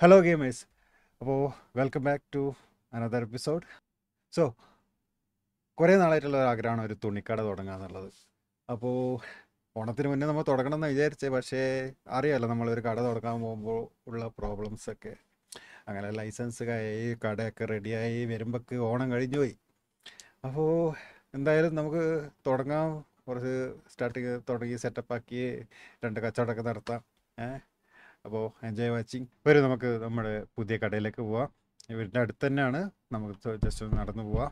Hello gamers അപ്പോൾ welcome back to another episode so കുറേ നാളായിട്ടുള്ള ഒരു ആഗ്രഹമാണ് ഒരു തുണിക്കട തുടങ്ങുക എന്നുള്ളത് അപ്പോൾ ഓണത്തിന് മുന്നേ നമ്മൾ തുടങ്ങണം എന്ന് വിചാരിച്ചേ പക്ഷേ അറിയാമല്ലോ നമ്മളൊരു കട തുടങ്ങാൻ പോകുമ്പോൾ ഉള്ള പ്രോബ്ലംസ് ഒക്കെ അങ്ങനെ ലൈസൻസ് ആയി കടയൊക്കെ റെഡിയായി വരുമ്പോൾക്ക് ഓണം കഴിഞ്ഞു പോയി അപ്പോൾ എന്തായാലും നമുക്ക് തുടങ്ങാം കുറച്ച് സ്റ്റാർട്ടിങ് തുടങ്ങി സെറ്റപ്പാക്കി രണ്ട് കച്ചവടമൊക്കെ നടത്താം ഏഹ് അപ്പോൾ എൻജോയ് വാച്ചിങ് വരും നമുക്ക് നമ്മുടെ പുതിയ കടയിലേക്ക് പോവാം ഇവരുടെ അടുത്ത് തന്നെയാണ് നമുക്ക് ജസ്റ്റ് ഒന്ന് നടന്നു പോവാം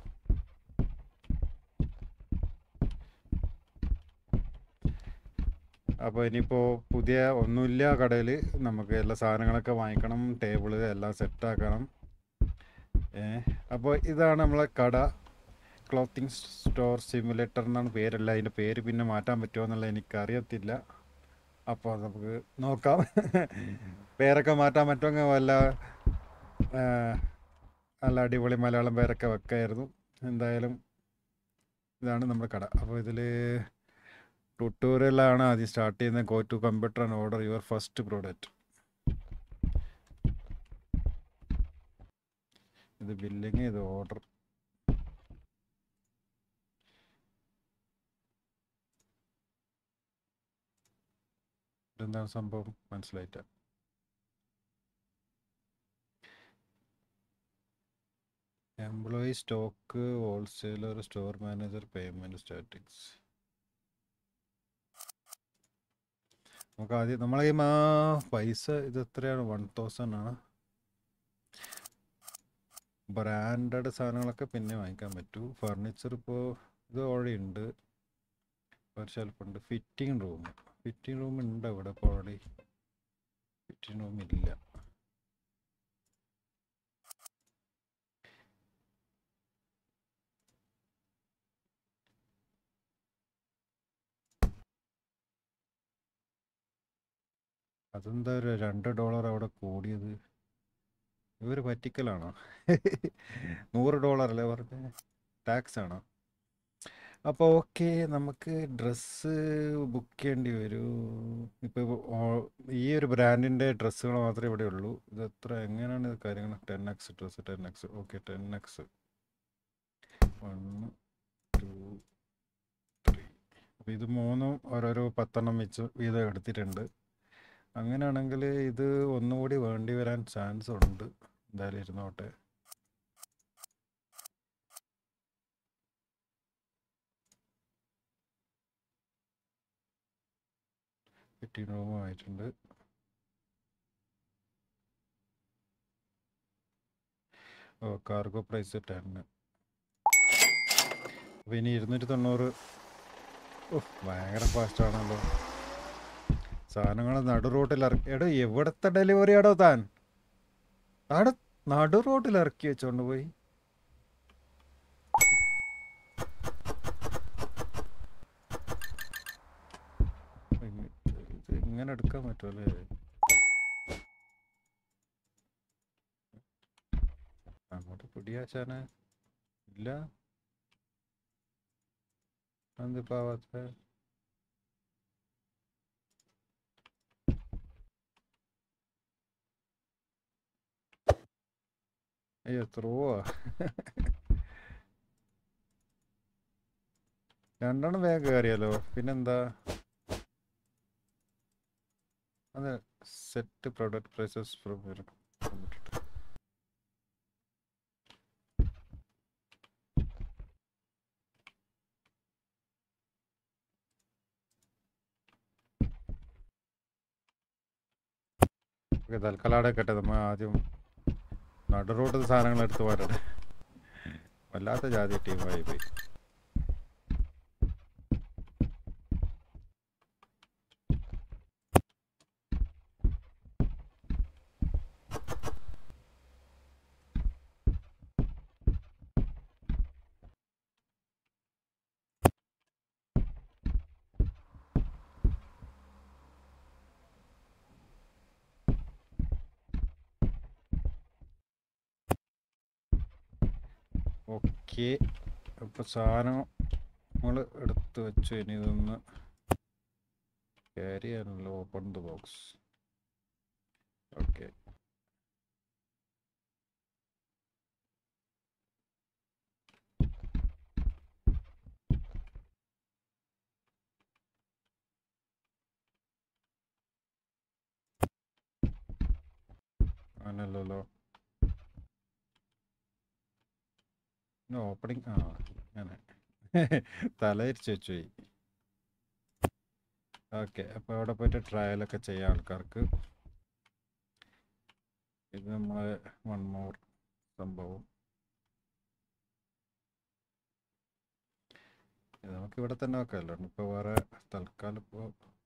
അപ്പോൾ ഇനിയിപ്പോൾ പുതിയ ഒന്നുമില്ല കടയിൽ നമുക്ക് എല്ലാ സാധനങ്ങളൊക്കെ വാങ്ങിക്കണം ടേബിള് എല്ലാം സെറ്റാക്കണം ഏ അപ്പോൾ ഇതാണ് നമ്മളെ കട ക്ലോത്തിങ് സ്റ്റോർ സിമുലേറ്റർ എന്നാണ് പേരല്ല അതിൻ്റെ പേര് പിന്നെ മാറ്റാൻ പറ്റുമോ എന്നുള്ളത് എനിക്കറിയത്തില്ല അപ്പോൾ നമുക്ക് നോക്കാം പേരൊക്കെ മാറ്റാൻ പറ്റുമെങ്കിൽ വല്ല ആ, നല്ല അടിപൊളി മലയാളം പേരൊക്കെ വെക്കായിരുന്നു എന്തായാലും ഇതാണ് നമ്മുടെ കട അപ്പോൾ ഇതിൽ ട്യൂട്ടോറിയലാണ് ആദ്യം സ്റ്റാർട്ട് ചെയ്യുന്നത് go to computer and order your first product ഇത് ബില്ലിങ് ഇത് ഓർഡർ ഇതെന്താണ് സംഭവം മനസ്സിലായിട്ട employee stock wholesaler store manager payment statics നമുക്ക് ആദ്യം നമ്മളെ ഈ മാ- പൈസ ഇത് എത്രയാണ് വൺ തൗസൻഡ് ആണ് ബ്രാൻഡഡ് സാധനങ്ങളൊക്കെ പിന്നെ വാങ്ങിക്കാൻ പറ്റൂ ഫർണിച്ചർ ഇപ്പോൾ ഇത് ഓൾറെഡി ഉണ്ട് ഒരു ഷെൽഫുണ്ട് ഫിറ്റിംഗ് റൂം ഫിറ്റിംഗ് റൂം ഉണ്ട് അവിടെ ഇപ്പോൾ ഓൾറെഡി ഫിറ്റിംഗ് റൂം ഇല്ല അതെന്താ ഒരു രണ്ട് ഡോളർ അവിടെ കൂടിയത് ഇവർ പറ്റിക്കലാണോ നൂറ് ഡോളർ അല്ലേ പറഞ്ഞ ടാക്സ് ആണോ അപ്പോൾ ഓക്കെ നമുക്ക് ഡ്രസ്സ് ബുക്ക് ചെയ്യേണ്ടി വരൂ ഇപ്പോൾ ഈ ഒരു ബ്രാൻഡിൻ്റെ ഡ്രസ്സുകൾ മാത്രമേ ഇവിടെ ഉള്ളൂ ഇത് എത്ര എങ്ങനെയാണ് ഇത് കാര്യങ്ങൾ ten x dress ten x okay ten x one two three അപ്പോൾ ഇത് മൂന്നും ഓരോരോ പത്തെണ്ണം വെച്ച് വീതം എടുത്തിട്ടുണ്ട് അങ്ങനെയാണെങ്കിൽ ഇത് ഒന്നുകൂടി വേണ്ടി വരാൻ ചാൻസ് ഉണ്ട് എന്തായാലും ഇരുന്നോട്ടെ ഫിഫ്റ്റീൻ റൂമും ആയിട്ടുണ്ട് ഓ കാർഗോ പ്രൈസ് ടെന്ന് അപ്പോൾ ഇനി ഇരുന്നൂറ്റി തൊണ്ണൂറ് ഓ ഭയങ്കര ഫാസ്റ്റ് ആണല്ലോ സാധനങ്ങൾ നടു റോട്ടിൽ ഇറക്കി എടോ എവിടത്തെ ഡെലിവറി ആടോ താൻ താടെ നടു റോട്ടിൽ ഇറക്കി വെച്ചോണ്ട് പോയി ഇങ്ങ- ഇത് ഇങ്ങനെ എടുക്കാൻ പറ്റുമല്ലേ അങ്ങോട്ട് പിടിയാച്ചാന് ഇല്ല എന്തിപ്പോ ആവാത്ത അയ്യോ ത്രോവാ രണ്ടെണ്ണം വേഗം കയറിയാലോ പിന്നെന്താ അത് സെറ്റ് പ്രൊഡക്റ്റ് പ്രൈസസ് ഓക്കെ തൽക്കാലം അവിടെ കേട്ടെ നമ്മൾ ആദ്യം നടു റോഡ് സാധനങ്ങൾ എടുത്ത് പോരട്ടെ വല്ലാത്ത ജാതി ടീമായി പോയി ഓക്കെ അപ്പോൾ സാധനം നമ്മൾ എടുത്ത് വെച്ചു ഇനി ഇതൊന്ന് ക്യാരി ചെയ്യാനല്ലോ ഓപ്പൺ ദ ബോക്സ് ഓക്കെ അങ്ങനല്ലല്ലോ ഓപ്പണിങ് ആ അങ്ങനെ തലയിരിച്ച് വെച്ചു പോയി ഓക്കെ അപ്പോൾ അവിടെ പോയിട്ട് ട്രയലൊക്കെ ചെയ്യാം ആൾക്കാർക്ക് ഇത് നമ്മളെ വൺ മോർ സംഭവം ഇത് നമുക്ക് ഇവിടെ തന്നെ വെക്കാമല്ലോ ഇപ്പോൾ വേറെ തൽക്കാലം ഇപ്പോൾ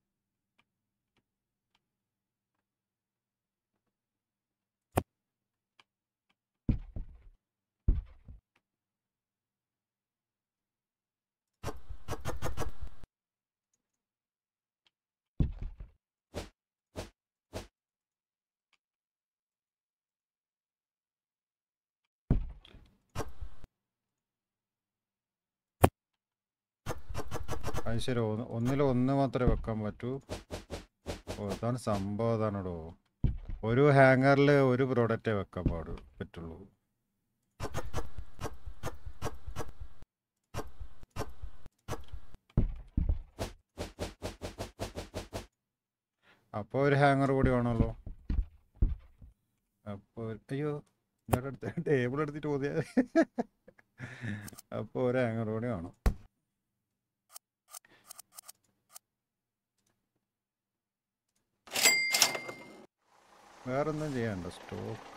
അത് ശരി ഒന്ന് ഒന്നിൽ ഒന്ന് മാത്രമേ വെക്കാൻ പറ്റൂ ഓ അതാണ് സംഭവം അതാണോ ഒരു ഹാങ്ങറിൽ ഒരു പ്രോഡക്റ്റേ വെക്കാൻ പാടൂ പറ്റുള്ളൂ അപ്പോൾ ഒരു ഹാങ്ങർ കൂടി വേണമല്ലോ അപ്പോൾ അയ്യോ ഇങ്ങോട്ട് എടുത്ത് ടേബിൾ എടുത്തിട്ട് പോതിയാ അപ്പോൾ ഒരു ഹാങ്ങർ കൂടി വേണം വേറൊന്നും ചെയ്യണ്ട സ്റ്റോക്ക്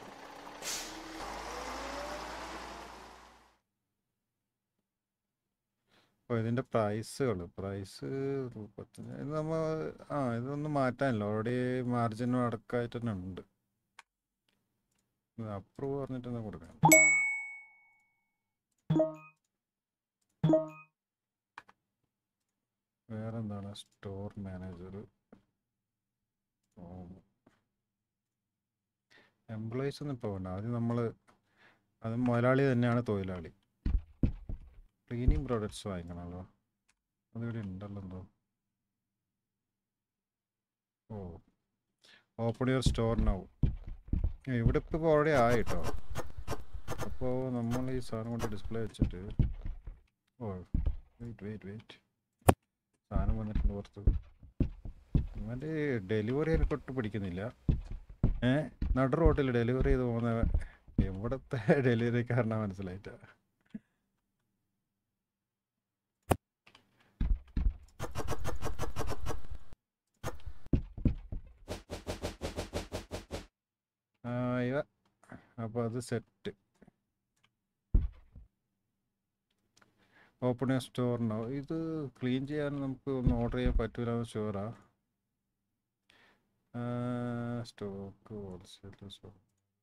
അപ്പോൾ ഇതിൻ്റെ പ്രൈസുകൾ പ്രൈസ് മുപ്പത്തഞ്ച് ഇത് നമ്മൾ ആ ഇതൊന്നും മാറ്റാനില്ല ഓൾറെഡി മാർജിനും അടക്കമായിട്ട് തന്നെ ഉണ്ട് അപ്രൂവ് പറഞ്ഞിട്ട് കൊടുക്കണം വേറെന്താണ് സ്റ്റോർ മാനേജർ എംപ്ലോയീസ് ഒന്നും ഇപ്പോൾ വേണ്ട ആദ്യം നമ്മൾ അത് മുതലാളി തന്നെയാണ് തൊഴിലാളി ക്ലീനിങ് പ്രോഡക്റ്റ്സ് വാങ്ങിക്കണമല്ലോ അതിവിടെ ഉണ്ടല്ലോ എന്തോ ഓ ഓപ്പൺ യുവർ സ്റ്റോർ നൗ ഇവിടെ ഇപ്പോൾ ഓൾറെഡി ആയി കേട്ടോ അപ്പോൾ നമ്മൾ ഈ സാധനം കൊണ്ട് ഡിസ്പ്ലേ വെച്ചിട്ട് ഓ വെയിറ്റ് വെയിറ്റ് വെയിറ്റ് സാധനം വന്നിട്ടുണ്ട് പുറത്ത് ഇവൻ്റെ ഡെലിവറി എനിക്ക് ഒട്ടും പിടിക്കുന്നില്ല ഏ നടു റോട്ടിൽ ഡെലിവറി ചെയ്ത് പോകുന്ന എവിടത്തെ ഡെലിവറി കാരണം മനസ്സിലായിട്ടാ ആ ഇവ അപ്പോൾ അത് സെറ്റ് ഓപ്പൺ സ്റ്റോറിനോ ഇത് ക്ലീൻ ചെയ്യാൻ നമുക്ക് ഒന്ന് ഓർഡർ ചെയ്യാൻ പറ്റൂല ഷുവറാ സ്റ്റോക്ക് ഹോൾസെയിൽ സ്റ്റോക്ക്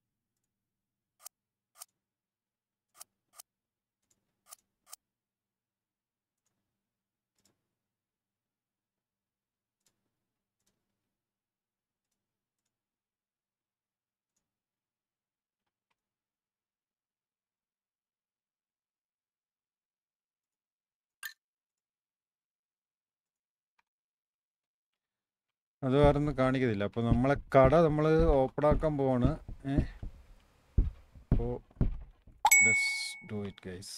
അത് വേറൊന്നും കാണിക്കുന്നില്ല അപ്പോൾ നമ്മളെ കട നമ്മൾ ഓപ്പൺ ആക്കാൻ പോവാണ് ഏ അപ്പോൾ ഡു ഇറ്റ് ഗൈസ്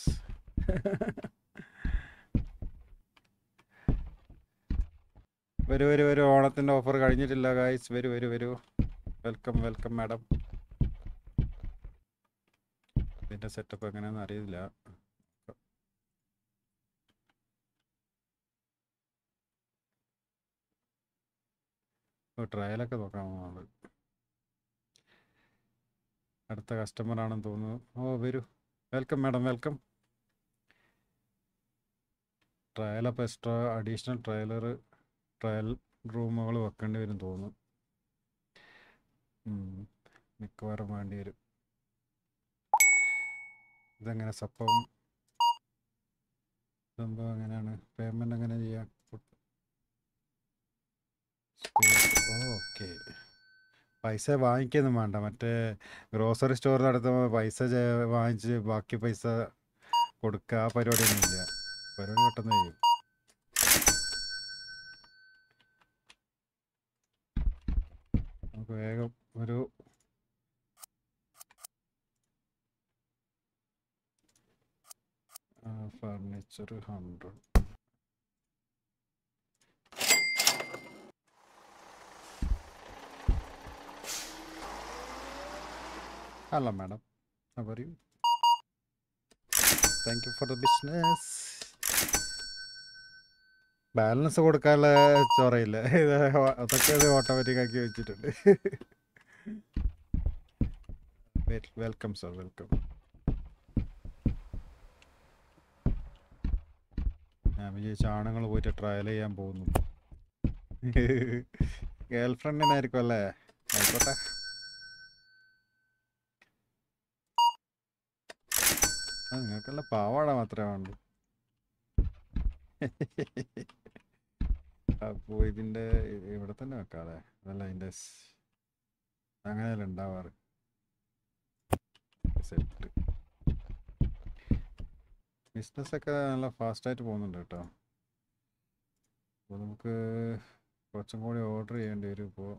വരൂ വരൂ വരൂ ഓണത്തിൻ്റെ ഓഫർ കഴിഞ്ഞിട്ടില്ല ഗൈസ് വരൂ വരൂ വരൂ വെൽക്കം വെൽക്കം മാഡം ഇതിൻ്റെ സെറ്റപ്പ് എങ്ങനെയാണെന്ന് അറിയില്ല ട്രയലൊക്കെ നോക്കാം നമ്മൾ അടുത്ത കസ്റ്റമർ ആണെന്ന് തോന്നുന്നു ഓ വരൂ വെൽക്കം മാഡം വെൽക്കം ട്രയൽ അപ്പോൾ എക്സ്ട്രാ അഡീഷണൽ ട്രയലർ ട്രയൽ റൂമുകൾ വെക്കേണ്ടി വരും തോന്നുന്നു മിക്കവാറും വേണ്ടി വരും ഇതെങ്ങനെ സപ്പം സംഭവം എങ്ങനെയാണ് പേയ്മെൻ്റ് എങ്ങനെ ചെയ്യാം ഓക്കെ പൈസ വാങ്ങിക്കൊന്നും വേണ്ട മറ്റേ ഗ്രോസറി സ്റ്റോർ നടത്തുമ്പോൾ പൈസ വാങ്ങിച്ച് ബാക്കി പൈസ കൊടുക്കുക ആ പരിപാടിയൊന്നും ഇല്ല പരിപാടി പെട്ടെന്ന് ചെയ്യും നമുക്ക് വേഗം ഒരു ഫർണിച്ചർ ഹൺഡ്രഡ് ഹലോ മാഡം പറയൂ thank you for the business balance കൊടുക്കാനുള്ള ചൊറയില്ല ഇത് അതൊക്കെ ഇത് ഓട്ടോമാറ്റിക് ആക്കി വെച്ചിട്ടുണ്ട് വെൽക്കം സർ വെൽക്കം ഞാൻ വിചാരിച്ച ആണുങ്ങൾ പോയിട്ട് ട്രയൽ ചെയ്യാൻ പോകുന്നു ഗേൾ ഫ്രണ്ടിനായിരിക്കും അല്ലേ ആയിക്കോട്ടെ ആ നിങ്ങൾക്കല്ല പാവാട മാത്രമേ വേണ്ടൂ അപ്പോൾ ഇതിൻ്റെ ഇവിടെ തന്നെ വെക്കാതെ അതല്ല ഇതിൻ്റെ അങ്ങനെയല്ല ഉണ്ടാവാറ് സെറ്റ് ബിസിനസ്സൊക്കെ നല്ല ഫാസ്റ്റായിട്ട് പോകുന്നുണ്ട് കേട്ടോ അപ്പോൾ നമുക്ക് കുറച്ചും കൂടി ഓർഡർ ചെയ്യേണ്ടി വരും ഇപ്പോൾ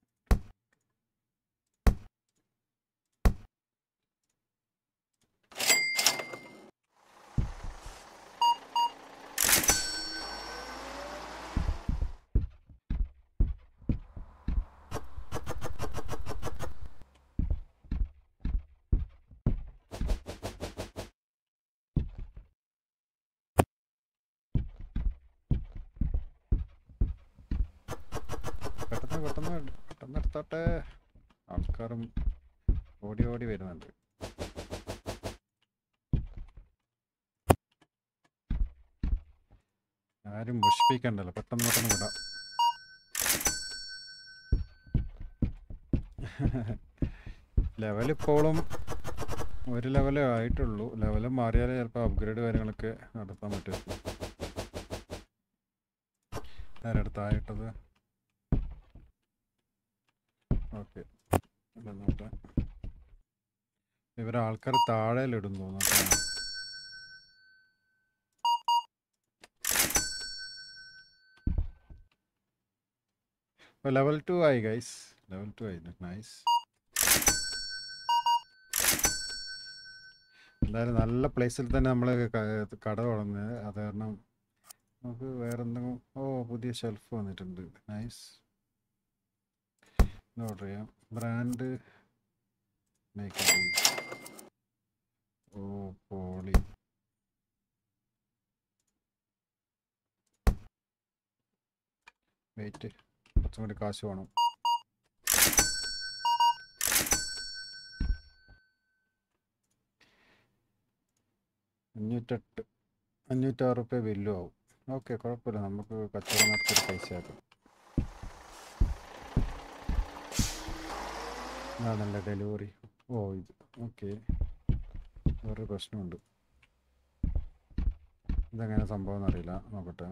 പെട്ടെന്ന് പെട്ടെന്ന് പെട്ടെന്ന് എടുത്തോട്ടെ ആൾക്കാരും ഓടി ഓടി വരുന്നുണ്ട് ആരും മുഷിപ്പിക്കണ്ടല്ലോ പെട്ടെന്ന് പെട്ടെന്ന് വിടാം ലെവൽ ഇപ്പോഴും ഒരു ലെവലേ ആയിട്ടുള്ളൂ ലെവൽ മാറിയാലേ ചിലപ്പോൾ അപ്ഗ്രേഡ് കാര്യങ്ങളൊക്കെ നടത്താൻ പറ്റും ആരടുത്തായിട്ടത് ഓക്കെ നോട്ടെ ഇവർ ആൾക്കാർ താഴെയിലിടും തോന്നുന്നു കേട്ടോ. ഇപ്പൊ ലെവൽ ടു ആയി ഗൈസ് ലെവൽ ടു ആയി നൈസ് എന്തായാലും നല്ല പ്ലേസിൽ തന്നെ നമ്മൾ കട തുടങ്ങുന്നത് അത് കാരണം നമുക്ക് വേറെ എന്തെങ്കിലും ഓ പുതിയ ഷെൽഫ് വന്നിട്ടുണ്ട് നൈസ് ഓർഡർ ചെയ്യാം ബ്രാൻഡ് മേക്കപ്പ് ഓ പോളി വെയിറ്റ് കുറച്ചും കൂടി കാശ് വേണം അഞ്ഞൂറ്റെട്ട് അഞ്ഞൂറ്റാറ് റുപ്യ ബില്ലും ആവും ഓക്കെ കുഴപ്പമില്ല നമുക്ക് കച്ചവടം നടത്തിയിട്ട് പൈസ ആക്കാം ഇതാണല്ലേ ഡെലിവറി ഓ ഇത് ഓക്കെ വേറൊരു പ്രശ്നമുണ്ട് ഇതെങ്ങനെ സംഭവം എന്നറിയില്ല നോക്കട്ടെ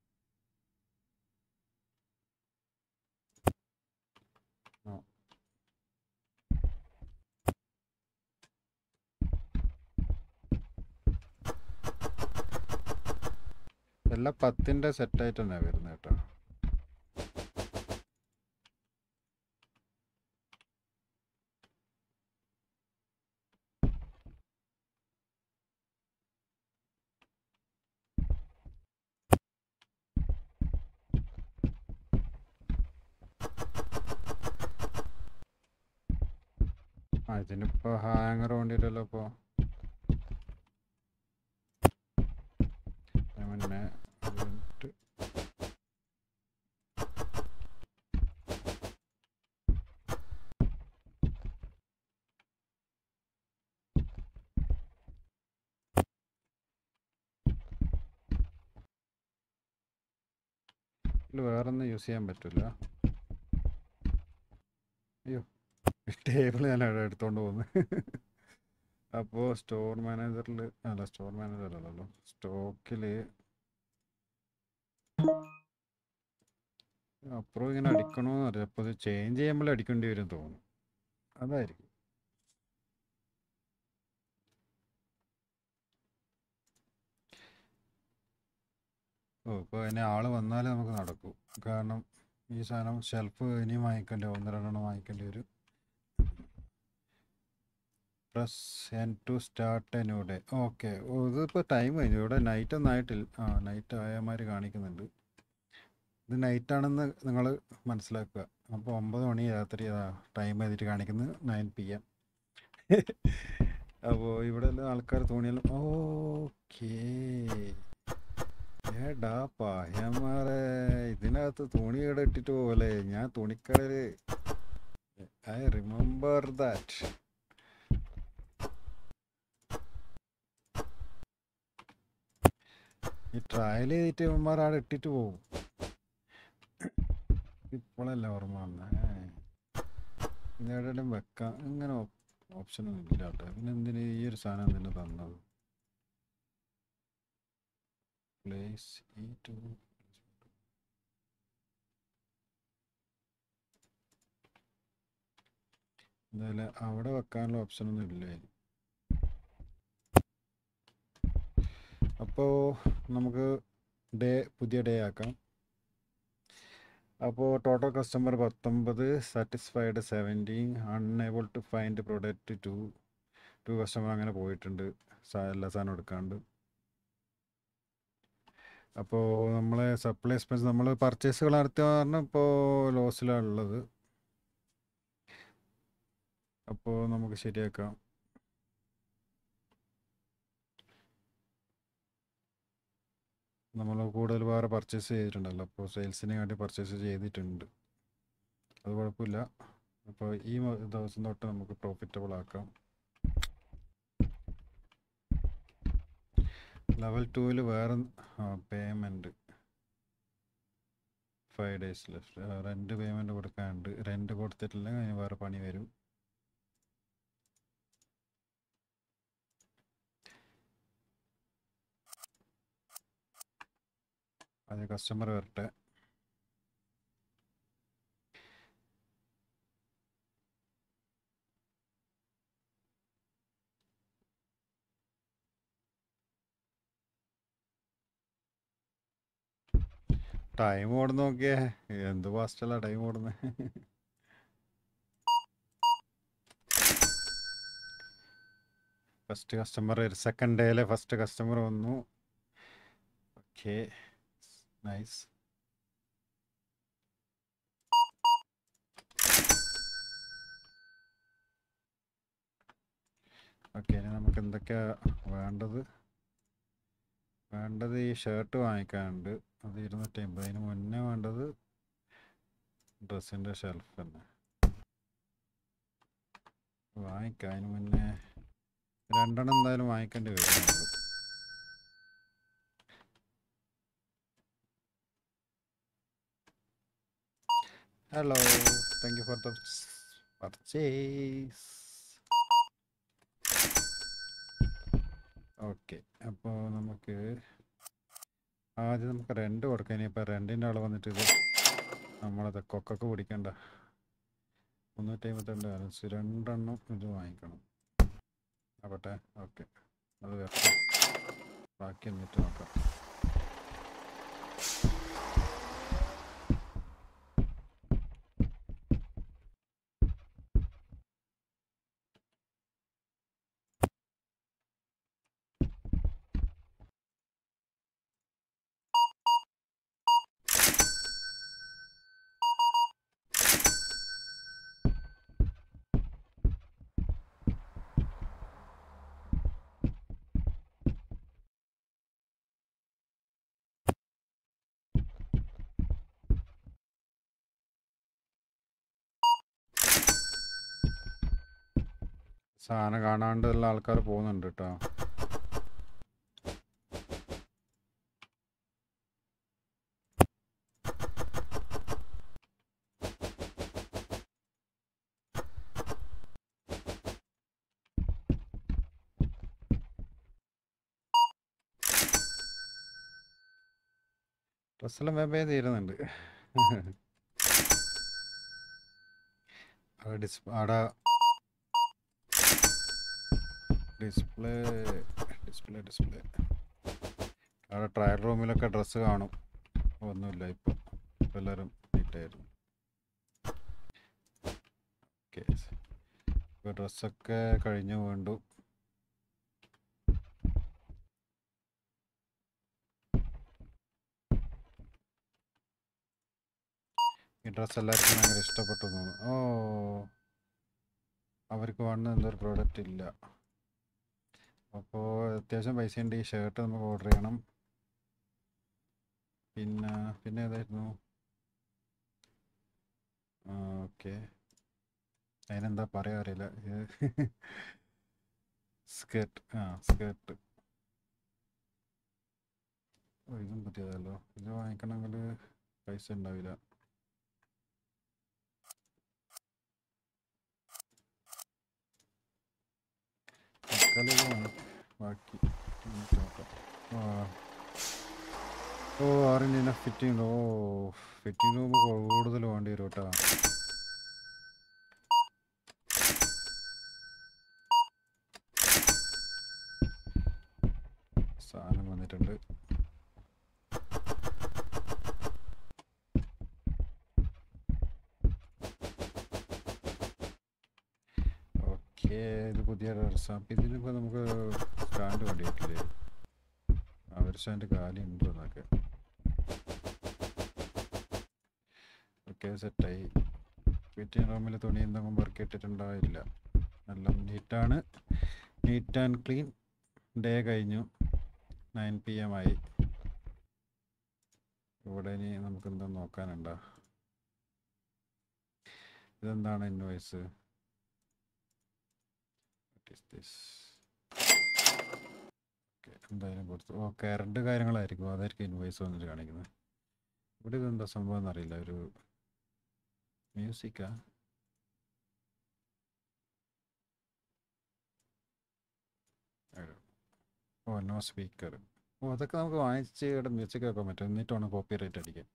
ആ. എല്ലാം പത്തിൻ്റെ സെറ്റായിട്ട് തന്നെയാണ് വരുന്നത് കേട്ടോ ആ ഇതിനിപ്പോ ഹാങ്ങർ വേണ്ടിയിട്ടല്ലോ ഇപ്പോൾ പിന്നെ അതിട്ട് ഇതിൽ വേറൊന്നും യൂസ് ചെയ്യാൻ പറ്റില്ല അയ്യോ ടേബിൾ ഞാൻ അവിടെ എടുത്തോണ്ട് പോകുന്നു അപ്പോൾ സ്റ്റോർ മാനേജറിൽ അല്ല സ്റ്റോർ മാനേജർ അല്ലല്ലോ സ്റ്റോക്കിൽ അപ്പുറം ഇങ്ങനെ അടിക്കണമെന്ന് അറിയാം അപ്പോൾ ഇത് ചേഞ്ച് ചെയ്യുമ്പോൾ അടിക്കേണ്ടി വരും തോന്നുന്നു അതായിരിക്കും ഓ ഇപ്പോൾ ഇനി ആൾ വന്നാലേ നമുക്ക് നടക്കൂ കാരണം ഈ സാധനം ഷെൽഫ് ഇനിയും വാങ്ങിക്കേണ്ടി വരും ഒന്ന് രണ്ടെണ്ണം വാങ്ങിക്കേണ്ടി വരും press N to start a new day okay ഓ ഇതിപ്പോൾ ടൈം കഴിഞ്ഞു ഇവിടെ നൈറ്റ് ഒന്നും ആയിട്ടില്ല ആ നൈറ്റ് ആയമാര് കാണിക്കുന്നുണ്ട് ഇത് നൈറ്റ് ആണെന്ന് നിങ്ങൾ മനസ്സിലാക്കുക അപ്പോൾ ഒമ്പത് മണി രാത്രി ടൈം ചെയ്തിട്ട് കാണിക്കുന്നത് നയൻ പി എം അപ്പോൾ ഇവിടെ എല്ലാം ആൾക്കാർ തോണിയെല്ലാം ഓക്കേ ഏടാ പായമാരെ ഇതിനകത്ത് തുണി ഇവിടെ ഇട്ടിട്ട് പോകല്ലേ ഞാൻ തുണിക്കടയിൽ ഐ റിമെമ്പർ ദാറ്റ് ഈ ട്രയൽ ചെയ്തിട്ട് ഇവന്മാർ അവിടെ ഇട്ടിട്ട് പോകും ഇപ്പോഴല്ല ഓർമ്മ വന്നേ ഇതെവിടെയും വെക്കാം ഇങ്ങനെ ഓപ്ഷൻ ഒന്നും ഇല്ല കേട്ടോ പിന്നെ എന്തിന് ഈ ഒരു സാധനം എന്തിനു തന്നത് പ്ലേസ് ഈ ടു എന്തായാലും അവിടെ വെക്കാനുള്ള ഓപ്ഷൻ ഒന്നും ഇല്ല ഇനി. അപ്പോൾ നമുക്ക് ഡേ പുതിയ ഡേ ആക്കാം അപ്പോൾ ടോട്ടൽ കസ്റ്റമർ പത്തൊമ്പത് satisfied seventeen unable to find product to to customer അങ്ങനെ പോയിട്ടുണ്ട് സാ- എല്ലാ സാധനവും എടുക്കാണ്ട് അപ്പോൾ നമ്മളെ സപ്ലൈ എക്സ്പെൻസ് നമ്മൾ പർച്ചേസുകൾ നടത്തിയ കാരണം ഇപ്പോൾ ലോസിലാണ് ഉള്ളത് അപ്പോൾ നമുക്ക് ശരിയാക്കാം നമ്മൾ കൂടുതൽ വേറെ പർച്ചേസ് ചെയ്തിട്ടുണ്ടല്ലോ അപ്പോൾ സെയിൽസിന് വേണ്ടി പർച്ചേസ് ചെയ്തിട്ടുണ്ട് അത് കുഴപ്പമില്ല അപ്പോൾ ഈ മ- ദിവസം തൊട്ട് നമുക്ക് പ്രോഫിറ്റബിൾ ആക്കാം ലെവൽ ടൂവിൽ വേറെ payment five days left rent payment കൊടുക്കാനുണ്ട് റെൻറ്റ് കൊടുത്തിട്ടില്ലെങ്കിൽ അതിന് വേറെ പണി വരും അത് കസ്റ്റമർ വരട്ടെ ടൈം ഓടുന്ന നോക്കിയേ എന്ത് ഫാസ്റ്റല്ല ടൈം ഓടുന്നത് ഫസ്റ്റ് കസ്റ്റമർ സെക്കൻഡ് ഡേയിലെ ഫസ്റ്റ് കസ്റ്റമർ വന്നു ഓക്കെ നൈസ് ഓക്കെ ഇനി നമുക്ക് എന്തൊക്കെയാ വേണ്ടത് വേണ്ടത് ഈ ഷർട്ട് വാങ്ങിക്കാനുണ്ട് അത് ഇരുന്നൂറ്റി അമ്പത് അതിന് മുന്നേ വേണ്ടത് ഡ്രസ്സിൻ്റെ ഷെൽഫ് തന്നെ വാങ്ങിക്കാം അതിന് മുന്നേ രണ്ടെണ്ണം എന്തായാലും വാങ്ങിക്കേണ്ടി വരും നമുക്ക്. Hello thank you for the purchase okay അപ്പോൾ നമുക്ക് ആദ്യം നമുക്ക് റെൻ്റ് കൊടുക്കാം ഇനിയിപ്പോൾ റെൻറ്റിൻ്റെ ആൾ വന്നിട്ട് ഇത് നമ്മളത് കൊക്കൊക്കെ പിടിക്കണ്ട മുന്നൂറ്റി അമ്പത്തിരണ്ട് ബാലൻസ് രണ്ടെണ്ണം ഇത് വാങ്ങിക്കണം ആവട്ടെ ഓക്കെ അത് വരട്ടെ ബാക്കി എന്നിട്ട് നോക്കാം സാധനം കാണാണ്ട് ഉള്ള ആൾക്കാർ പോകുന്നുണ്ട് കേട്ടോ ഡ്രസ്സെല്ലാം വേമ്പേ തീരുന്നുണ്ട് അവിടെ ഡിസ് അവിടെ ഡിസ്പ്ലേ ഡിസ്പ്ലേ ഡിസ്പ്ലേ അവിടെ ട്രയൽ റൂമിലൊക്കെ ഡ്രസ്സ് കാണും ഒന്നുമില്ല ഇപ്പോൾ ഇപ്പോൾ എല്ലാവരും നീറ്റായിരുന്നു ഓക്കെ ഇപ്പോൾ ഡ്രസ്സൊക്കെ കഴിഞ്ഞു വീണ്ടും ഈ ഡ്രസ്സ് എല്ലാവർക്കും ഭയങ്കര ഇഷ്ടപ്പെട്ടു എന്ന് തോന്നുന്നു ഓ അവർക്ക് വേണ്ട എന്തൊരു പ്രോഡക്റ്റ് ഇല്ല അപ്പോൾ അത്യാവശ്യം പൈസ ഉണ്ട് ഈ ഷർട്ട് നമുക്ക് ഓർഡർ ചെയ്യണം പിന്നെ പിന്നെ ഏതായിരുന്നു ഓക്കെ അതിനെന്താ പറയാ അറിയില്ല സ്കേർട്ട് ആ സ്കേർട്ട് ഓ ഇതും പറ്റിയതല്ലോ ഇത് വാങ്ങിക്കണമെങ്കിൽ പൈസ ഉണ്ടാവില്ല തൽക്കാലം ഇത് വാങ്ങി ബാക്കി നമുക്ക് നോക്കാം ആ ഓ ആറിന് ഫിറ്റിംഗ് ഓ ഫിറ്റിംഗ് റൂം കൂടുതൽ വേണ്ടി വരും കേട്ടോ സാധനം വന്നിട്ടുണ്ട് ഓക്കെ ഇത് പുതിയ ഡ്രസ്സാണ് അപ്പം ഇതിനിപ്പോൾ നമുക്ക് സ്റ്റാൻഡ് വേണ്ടി വരില്ലേ അവർ സ്റ്റാൻഡ് കാലി ഉണ്ട് എന്നൊക്കെ ഓക്കെ സെറ്റായി ഫിറ്റിംഗ് റൂമിൽ തുണി എന്തെങ്കിലും വർക്ക് ഇട്ടിട്ടുണ്ടാവില്ല എല്ലാം നീറ്റാണ് നീറ്റ് ആൻഡ് ക്ലീൻ ഡേ കഴിഞ്ഞു നയൻ പി എം ആയി ഇവിടെ ഇനി നമുക്ക് എന്താ നോക്കാനുണ്ടോ ഇതെന്താണ് ഇൻവോയ്സ് ഓക്കെ എന്തായാലും കൊടുത്തു ഓ കറണ്ട് കാര്യങ്ങളായിരിക്കും അതായിരിക്കും ഇൻവോയ്സ് വന്നിട്ട് കാണിക്കുന്നത് ഇവിടെ ഇതെന്താ സംഭവം എന്നറിയില്ല ഒരു മ്യൂസിക്കാ ഓ നോ സ്പീക്കർ ഓ അതൊക്കെ നമുക്ക് വാങ്ങിച്ച് ഇവിടെ മ്യൂസിക് വെക്കാൻ പറ്റും എന്നിട്ട് വേണം കോപ്പി റൈറ്റ് അടിക്കാൻ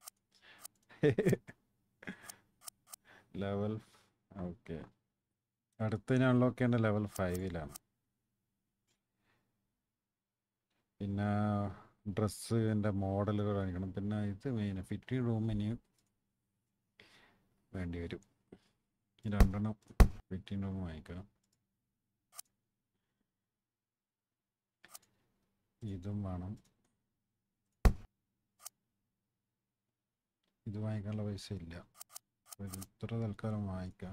ലെവൽ ഓക്കെ അടുത്ത് ഞാൻ അൺലോക്ക് ചെയ്യേണ്ട ലെവൽ ഫൈവിലാണ് പിന്നെ ഡ്രസ്സിൻ്റെ മോഡലുകൾ കാണിക്കണം പിന്നെ ഇത് മെയിൻ ഫിറ്റിംഗ് റൂമിന് വേണ്ടി വരും ഈ രണ്ടെണ്ണം ഫിറ്റിംഗ് റൂം വാങ്ങിക്കാം ഇതും വേണം ഇത് വാങ്ങിക്കാനുള്ള പൈസ ഇല്ല അപ്പോൾ ഇത് ഇത്ര തൽക്കാലം വാങ്ങിക്കാം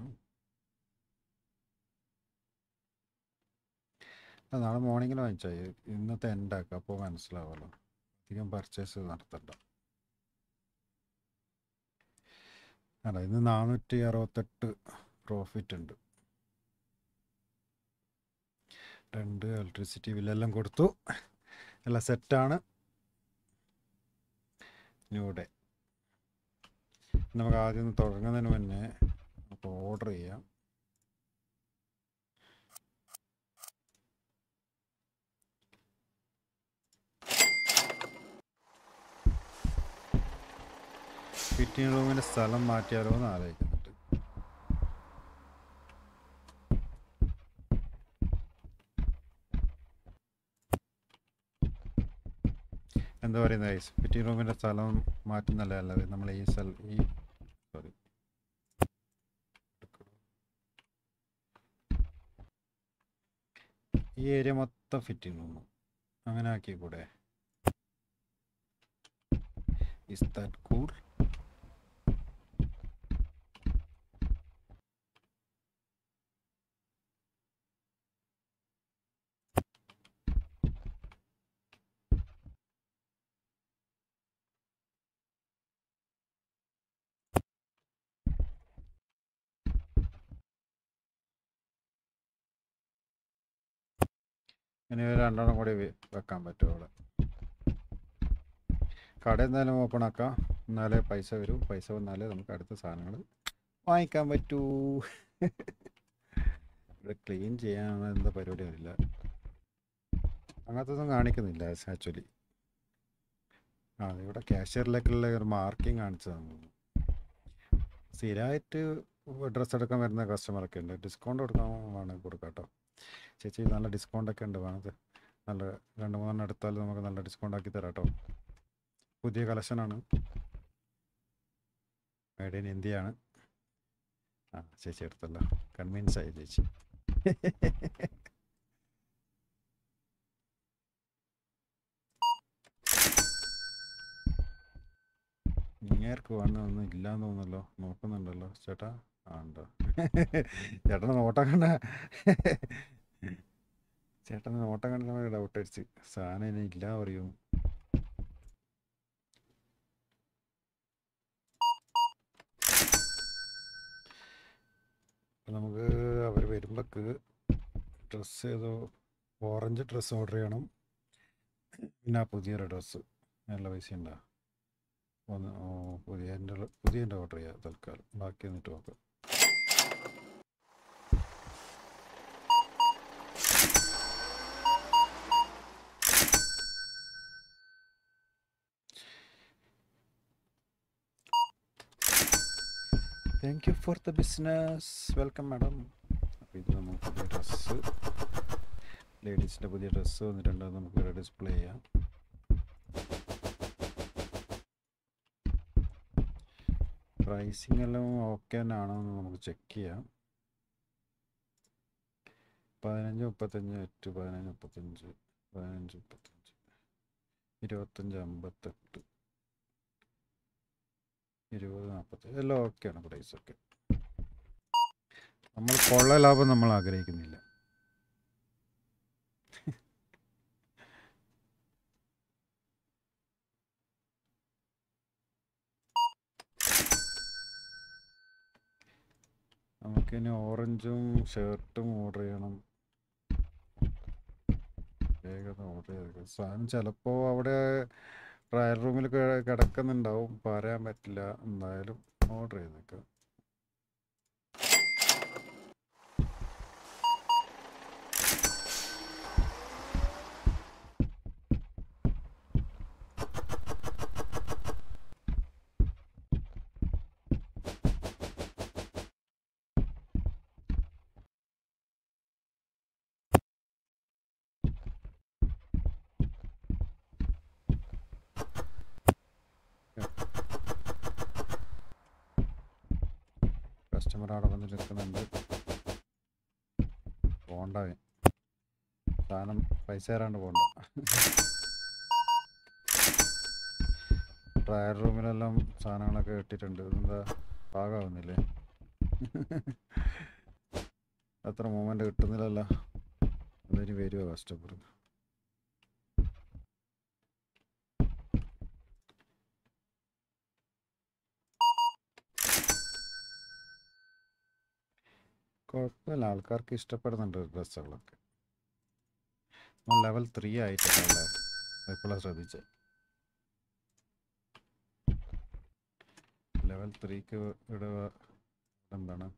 ആ നാളെ മോർണിംഗിൽ വാങ്ങിച്ചാൽ മതി. ഇന്നത്തെ എൻഡാക്കാം അപ്പോൾ മനസ്സിലാവുമല്ലോ അധികം പർച്ചേസ് നടത്തണ്ട അല്ല ഇന്ന് നാനൂറ്റി അറുപത്തെട്ട് പ്രോഫിറ്റ് ഉണ്ട് രണ്ട് ഇലക്ട്രിസിറ്റി ബില്ലെല്ലാം കൊടുത്തു എല്ലാം സെറ്റാണ് ന്യൂഡേ നമുക്ക് ആദ്യം തുടങ്ങുന്നതിന് മുന്നേ നമുക്ക് ഓർഡർ ചെയ്യാം ഫിറ്റിംഗ് റൂമിൻ്റെ സ്ഥലം മാറ്റിയാലോ എന്ന് ആലോചിക്കുന്നുണ്ട് എന്താ പറയുന്നത് ഗൈസ് ഫിറ്റിംഗ് റൂമിൻ്റെ സ്ഥലം മാറ്റുന്നല്ലേ അല്ലത് നമ്മൾ ഈ സ്ഥലം ഈ സോറി ഈ ഏരിയ മൊത്തം ഫിറ്റിംഗ് റൂം അങ്ങനെ ആക്കി കൂടെ ഇസ് ദാറ്റ് കൂൾ ഇനി ഒരു രണ്ടെണ്ണം കൂടി വെ- വെക്കാൻ പറ്റും അവിടെ കട എന്തായാലും ഓപ്പൺ ആക്കാം എന്നാലേ പൈസ വരൂ പൈസ വന്നാലേ നമുക്ക് അടുത്ത സാധനങ്ങൾ വാങ്ങിക്കാൻ പറ്റൂ ഇവിടെ ക്ലീൻ ചെയ്യാനുള്ള എന്താ പരിപാടി അറിയില്ല അങ്ങനത്തെ ഒന്നും കാണിക്കുന്നില്ല ആക്ച്വലി ആ ഇവിടെ ക്യാഷ്യറിലേക്കുള്ള ഒരു മാർക്കിംഗ് കാണിച്ചതാണ് സ്ഥിരമായിട്ട് ഡ്രസ്സ് എടുക്കാൻ വരുന്ന കസ്റ്റമറൊക്കെ ഉണ്ട് ഡിസ്കൗണ്ട് കൊടുക്കാൻ വേണമെങ്കിൽ കൊടുക്കാം കേട്ടോ ചേച്ചി നല്ല ഡിസ്കൗണ്ട് ഒക്കെ ഉണ്ട് വേണത് നല്ല രണ്ട് മൂന്നെണ്ണം എടുത്താൽ നമുക്ക് നല്ല ഡിസ്കൗണ്ട് ആക്കി തരാം കേട്ടോ പുതിയ കളക്ഷനാണ് മേഡ് ഇൻ ഇന്ത്യയാണ് ആ ചേച്ചി എടുത്തല്ലോ കൺവിൻസ് ആയി ചേച്ചി ഇങ്ങേർക്ക് വേണമെന്നൊന്നും ഇല്ലാന്ന് തോന്നുന്നല്ലോ നോക്കുന്നുണ്ടല്ലോ ചേട്ടാ ആ ഉണ്ടോ ചേട്ടന് നോട്ടം കണ്ട ചേട്ടന് നോട്ടം കണ്ട നമുക്ക് ഡൗട്ട് അടിച്ച് സാധനം ഇനി ഇല്ല പറയും അപ്പൊ നമുക്ക് അവർ വരുമ്പോക്ക് ഡ്രസ്സ് ഏതോ ഓറഞ്ച് ഡ്രസ്സ് ഓർഡർ ചെയ്യണം പിന്നെ ആ പുതിയൊരു ഡ്രസ്സ് നല്ല പൈസ ഉണ്ടോ ഒന്ന് ഓ, പുതിയ പുതിയ ഓർഡർ ചെയ്യാം തൽക്കാലം ബാക്കി എന്നിട്ട് നോക്കാം thank you for the business welcome madam അപ്പോൾ ഇത് നമുക്ക് പുതിയ ഡ്രസ്സ് ലേഡീസിൻ്റെ പുതിയ ഡ്രസ്സ് വന്നിട്ടുണ്ട് അത് നമുക്ക് ഇവിടെ ഡിസ്പ്ലേ ചെയ്യാം പ്രൈസിങ് എല്ലാം ഓക്കെ ആണോ എന്ന് നമുക്ക് ചെക്ക് ചെയ്യാം പതിനഞ്ച് മുപ്പത്തഞ്ച് എട്ട് പതിനഞ്ച് മുപ്പത്തഞ്ച് പതിനഞ്ച് മുപ്പത്തഞ്ച് ഇരുപത്തഞ്ച് അമ്പത്തെട്ട് ഇരുപത് നാൽപ്പത്തി എല്ലാം ഓക്കെയാണ് പ്രൈസ് ഒക്കെ നമ്മൾ കൊള്ള ലാഭം നമ്മൾ ആഗ്രഹിക്കുന്നില്ല നമുക്കിനി ഓറഞ്ചും ഷർട്ടും ഓർഡർ ചെയ്യണം വേഗം ഓർഡർ ചെയ്തേക്കാം സാധനം ചിലപ്പോൾ അവിടെ ട്രയൽ റൂമിൽ കിടക്കുന്നുണ്ടാവും പറയാൻ പറ്റില്ല എന്തായാലും ഓർഡർ ചെയ്തേക്കാം കസ്റ്റമർ അവിടെ വന്ന് നിൽക്കുന്നുണ്ട് പോണ്ട അവൻ. സാധനം പൈസ തരാണ്ട് പോണ്ട ട്രയൽ റൂമിലെല്ലാം സാധനങ്ങളൊക്കെ ഇട്ടിട്ടുണ്ട് ഇതെന്താ പാകാവുന്നില്ലേ അത്ര മൂമെൻ്റ് കിട്ടുന്നില്ലല്ലോ അതിന് വരുമോ കസ്റ്റമർ കുഴപ്പമില്ല ആൾക്കാർക്ക് ഇഷ്ടപ്പെടുന്നുണ്ട് ഡ്രസ്സുകളൊക്കെ ലെവൽ ത്രീ ആയിട്ടല്ലേ ഇപ്പോഴാണ് ശ്രദ്ധിച്ചത് ലെവൽ ത്രീക്ക് ഇവിടെ എന്താണ്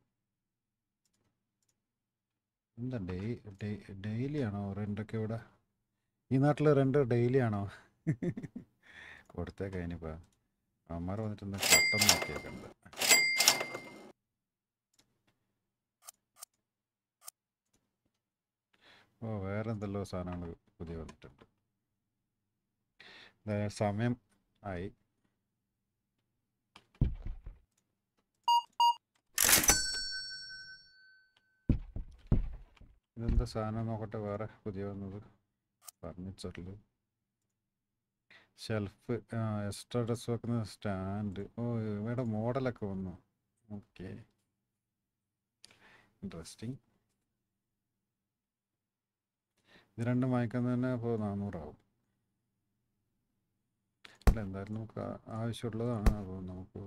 എന്താ ഡെയ് ഡെയിലി ആണോ റെൻ്റൊക്കെ ഇവിടെ ഈ നാട്ടിൽ റെൻ്റ് ഡെയിലി ആണോ കൊടുത്തേക്കാം ഇനിയിപ്പോൾ അമ്മമാർ വന്നിട്ട് എന്താ കട്ടം നോക്കിയേക്കുണ്ട് ഓ വേറെ എന്തെല്ലോ സാധനങ്ങൾ പുതിയ വന്നിട്ടുണ്ട് ദേ, സമയം ആയി ഇതെന്താ സാധനം നോക്കട്ടെ വേറെ പുതിയ വന്നത് ഫർണിച്ചറിൽ ഷെൽഫ് എക്സ്ട്രാ ഡ്രസ് വെക്കുന്ന സ്റ്റാൻഡ് ഓ ഇവിടെ മോഡലൊക്കെ വന്നു ഓക്കെ ഇൻട്രസ്റ്റിംഗ് ഇത് രണ്ടും വാങ്ങിക്കുന്നത് തന്നെ അപ്പോൾ നാനൂറാവും അല്ല എന്തായാലും നമുക്ക് ആ- ആവശ്യമുള്ളതാണ് അപ്പോൾ നമുക്ക്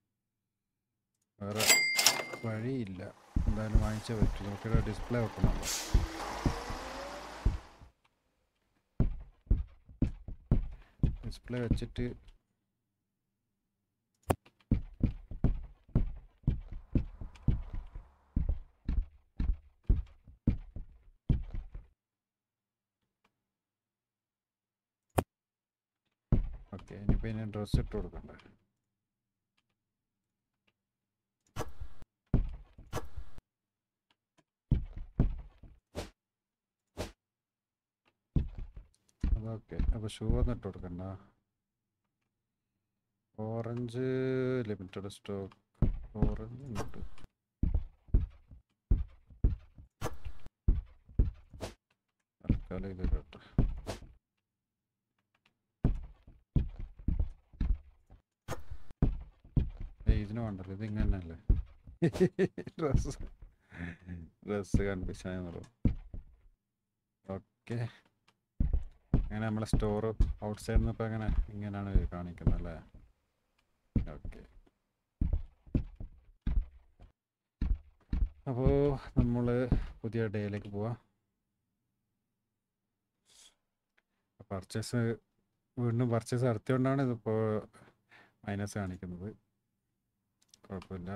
വേറെ വഴിയില്ല എന്തായാലും വാങ്ങിച്ചേ പറ്റൂ നമുക്കിവിടെ ഡിസ്പ്ലേ വെക്കണമല്ലോ ഡിസ്പ്ലേ വെച്ചിട്ട് ഓക്കെ ഇനിയിപ്പോൾ ഇനി ഡ്രസ്സ് ഇട്ട് കൊടുക്കണ്ടേ അതൊക്കെ അപ്പോൾ ഷൂ ഒന്നും ഇട്ട് കൊടുക്കണ്ട ഓറഞ്ച് ലിമിറ്റഡ് സ്റ്റോക്ക് ഓറഞ്ച് ഉണ്ട് തൽക്കാലം ഇത് കേട്ടോ ഏയ് ഇതിന് വേണ്ടല്ലോ ഇത് ഇങ്ങനെ അല്ലേ ഡ്രസ് ഡ്രസ് കൺഫ്യൂഷൻ ആയെന്നുള്ളൂ ഓക്കെ അങ്ങനെ നമ്മളെ സ്റ്റോർ ഔട്ട് സൈഡിൽ നിന്ന് ഇപ്പോൾ എങ്ങനെ ഇങ്ങനെയാണ് കാണിക്കുന്നത് അല്ലേ ഓക്കെ അപ്പോൾ നമ്മൾ പുതിയ ഡേയിലേക്ക് പോവാം പർച്ചേസ് വീണ്ടും പർച്ചേസ് നടത്തിയോണ്ടാണ് ഇതിപ്പോൾ മൈനസ് കാണിക്കുന്നത് കുഴപ്പമില്ല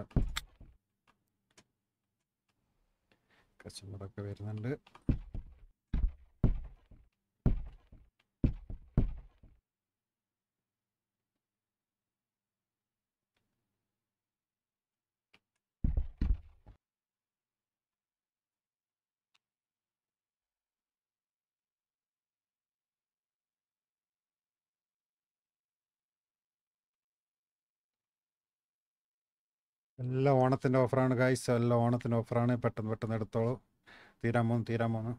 കസ്റ്റമറൊക്കെ വരുന്നുണ്ട് എല്ലാം ഓണത്തിൻ്റെ ഓഫറാണ് ഗായ്സ് എല്ലാം ഓണത്തിൻ്റെ ഓഫറാണ് പെട്ടെന്ന് പെട്ടെന്ന് എടുത്തോളൂ തീരാൻ പോന്ന് തീരാൻ പോന്ന്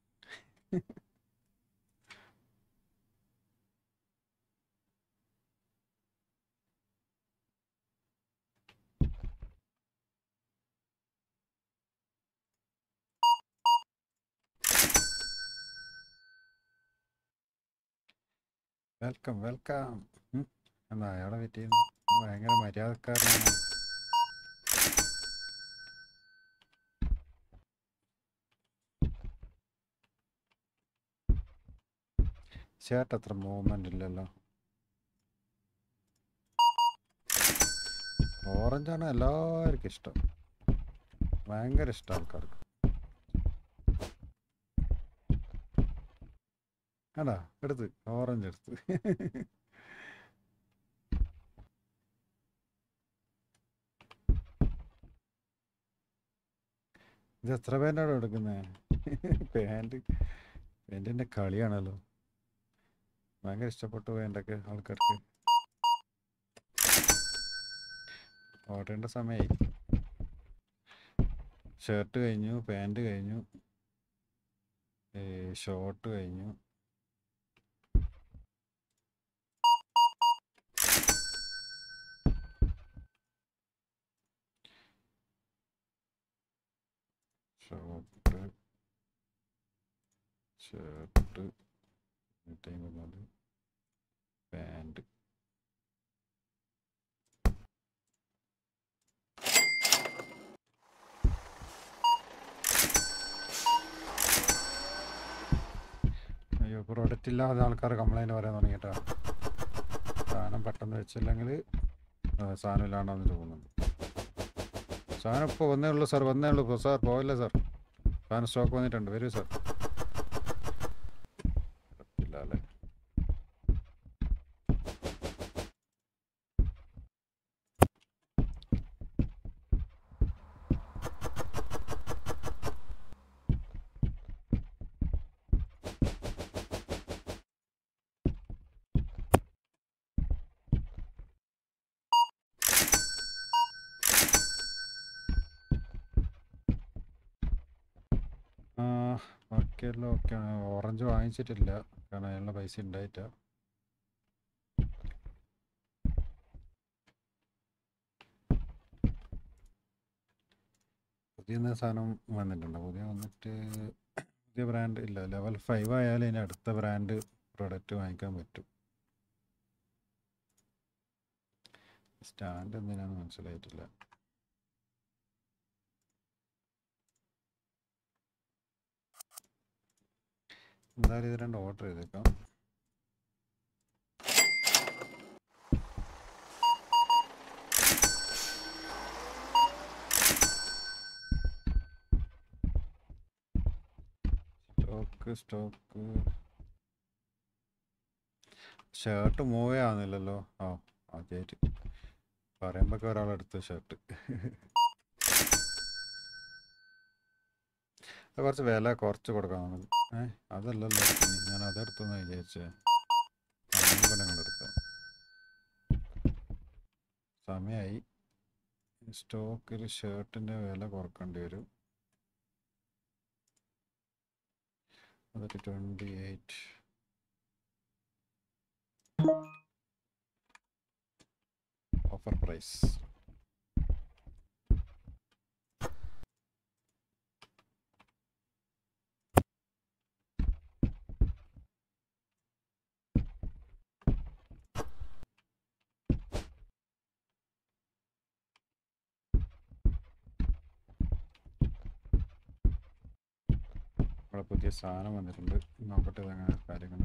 വെൽക്കം വെൽക്കം എന്താ അയാളെ വെയിറ്റ് ചെയ്യുന്നു ഭയങ്കര മര്യാദക്കാരനാണ് ഷർട്ട് അത്ര മൂവ്മെന്റ് ഇല്ലല്ലോ ഓറഞ്ചാണ് എല്ലാവർക്കും ഇഷ്ടം ഭയങ്കര ഇഷ്ടം ആൾക്കാർക്ക് ആടാ എടുത്ത് ഓറഞ്ച് എടുത്ത് ഇത് എത്ര പേൻ്റാണോ എടുക്കുന്നത് പാൻറ് പാൻറ്റിൻ്റെ കളിയാണല്ലോ ഭയങ്കര ഇഷ്ടപ്പെട്ടു പാൻറ്റൊക്കെ ആൾക്കാർക്ക് ഓർഡറിൻ്റെ സമയമായി ഷർട്ട് കഴിഞ്ഞു പാൻറ് കഴിഞ്ഞു ഷോർട്ട് കഴിഞ്ഞു ഷോർട്ട് ഷർട്ട് ടൈമുള്ളത് പാൻറ് അയ്യോ പ്രോഡക്റ്റ് ഇല്ലാതെ ആൾക്കാർ കംപ്ലൈൻറ്റ് പറയാൻ തുടങ്ങിയിട്ടാ സാധനം പെട്ടെന്ന് വെച്ചില്ലെങ്കിൽ സാധനം ഇല്ലാണ്ടാന്ന് തോന്നുന്നുണ്ട് സാധനം ഇപ്പോൾ വന്നേ ഉള്ളൂ സാർ വന്നേ ഉള്ളൂ സാർ പോയില്ല സാർ സാധനം സ്റ്റോക്ക് വന്നിട്ടുണ്ട് വരൂ സാർ ഇല്ല അല്ലേ ആ ബാക്കിയെല്ലാം ഓക്കെയാണ് ഓറഞ്ച് വാങ്ങിച്ചിട്ടില്ല കാരണം അതിനുള്ള പൈസ ഉണ്ടായിട്ടാ പുതിയ എന്താ സാധനം വന്നിട്ടുണ്ടോ പുതിയ വന്നിട്ട് പുതിയ ബ്രാൻഡ് ഇല്ല ലെവൽ ഫൈവ് ആയാലും ഇനി അടുത്ത ബ്രാൻഡ് പ്രൊഡക്റ്റ് വാങ്ങിക്കാൻ പറ്റും സ്റ്റാൻഡ് എന്തിനാന്ന് മനസ്സിലായിട്ടില്ല എന്തായാലും ഇത് രണ്ട് ഓർഡർ ചെയ്തേക്കാം സ്റ്റോക്ക് സ്റ്റോക്ക് ഷർട്ട് മൂവേ ആവുന്നില്ലല്ലോ ആ ആദ്യമായിട്ട് പറയുമ്പോഴൊക്കെ ഒരാളെടുത്തു ഷർട്ട് അത് കുറച്ച് വില കുറച്ച് കൊടുക്കാം നമുക്ക് ഏ അതല്ലല്ലോ എടുത്തിന്. ഞാൻ അതെടുത്തെന്ന് വിചാരിച്ചേ എടുക്കാം സമയമായി സ്റ്റോക്കിൽ ഷർട്ടിൻ്റെ വില കുറക്കേണ്ടി വരും അതൊക്കെ ട്വൻറ്റി എയ്റ്റ് ഓഫർ പ്രൈസ് ഇവിടെ പുതിയ സാധനം വന്നിട്ടുണ്ട് നോക്കട്ടെ ഇതെങ്ങനെ കാര്യങ്ങൾ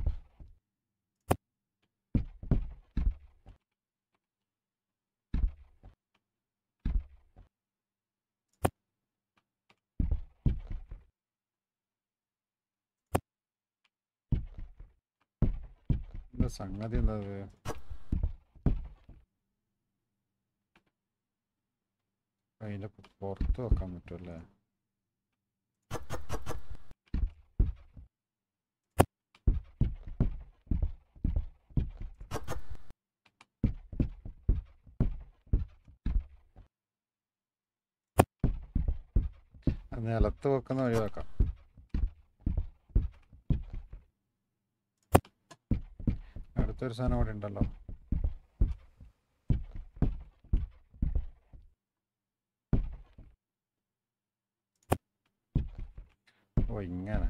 എന്താ സംഗതി എന്താ അത് അതിൻ്റെ പുറത്ത് വെക്കാൻ പറ്റുമല്ലേ അത് നിലത്ത് വെക്കുന്ന ഒഴിവാക്കാം അടുത്തൊരു സാധനം ഇവിടെ ഉണ്ടല്ലോ ഓ ഇങ്ങനെ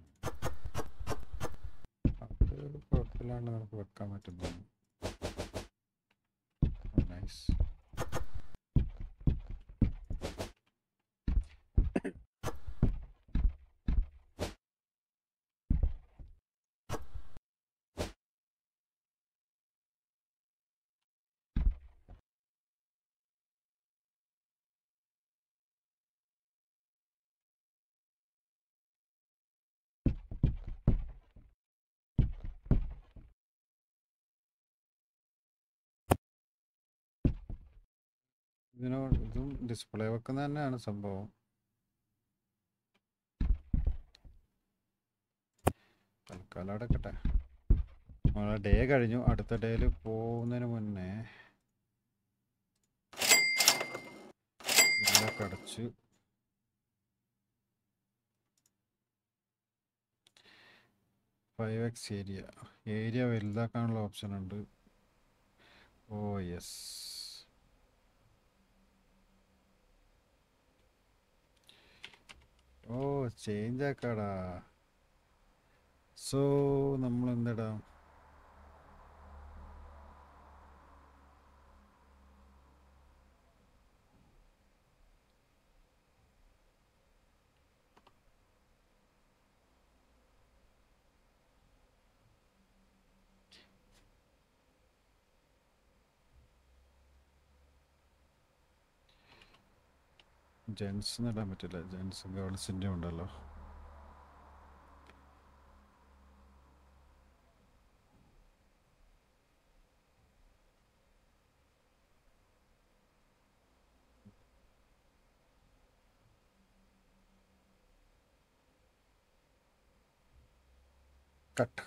അത് കുഴപ്പമില്ലാണ്ട് നമുക്ക് വെക്കാൻ പറ്റുന്നു നൈസ് ഇതിനോട് ഇതും ഡിസ്പ്ലേ വെക്കുന്ന തന്നെയാണ് സംഭവം തൽക്കാലം അടക്കട്ടെ നമ്മളെ ഡേ കഴിഞ്ഞു അടുത്ത ഡേയിൽ പോകുന്നതിന് മുന്നേ ഇതൊക്കെ അടച്ച് ഫൈവ് എക്സ് ഏരിയ ഏരിയ വലുതാക്കാനുള്ള ഓപ്ഷൻ ഉണ്ട് ഓ യെസ് ഓ ചേഞ്ച് ആക്കാടാ സോ നമ്മൾ എന്താടാ ജെൻസ് ഇടാൻ പറ്റില്ല ജെൻസും ഗേൾസിൻ്റെ ഉണ്ടല്ലോ cut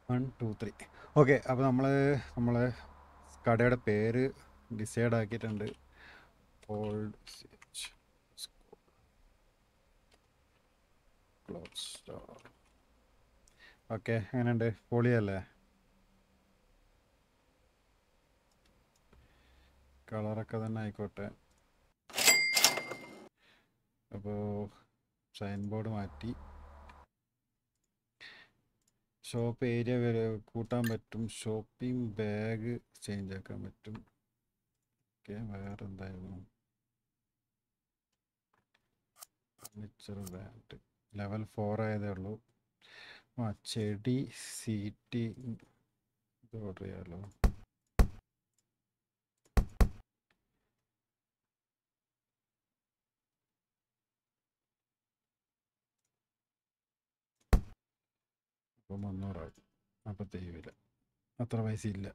one two three okay അപ്പോൾ നമ്മൾ നമ്മളെ കടയുടെ പേര് ഡിസൈഡ് ആക്കിയിട്ടുണ്ട് ഓൾഡ് ക്ലോത്ത് സ്റ്റോർ ഓക്കെ എങ്ങനെയുണ്ട് പൊളിയല്ലേ കളറൊക്കെ തന്നെ ആയിക്കോട്ടെ അപ്പോൾ സൈൻ ബോർഡ് മാറ്റി ഷോപ്പ് ഏരിയ വരെ കൂട്ടാൻ പറ്റും ഷോപ്പിംഗ് ബാഗ് ചേഞ്ച് ആക്കാൻ പറ്റും ഓക്കെ വേറെ എന്തായിരുന്നു ഫർണിച്ചർ ബാൻഡ് ലെവൽ ഫോർ ആയതേ ഉള്ളൂ ആ ചെടി സീറ്റ് ഇത് ഓർഡർ ചെയ്യാമല്ലോ അപ്പോൾ മുന്നൂറായി നാൽപ്പത്തേഴ് വില അത്ര പൈസ ഇല്ല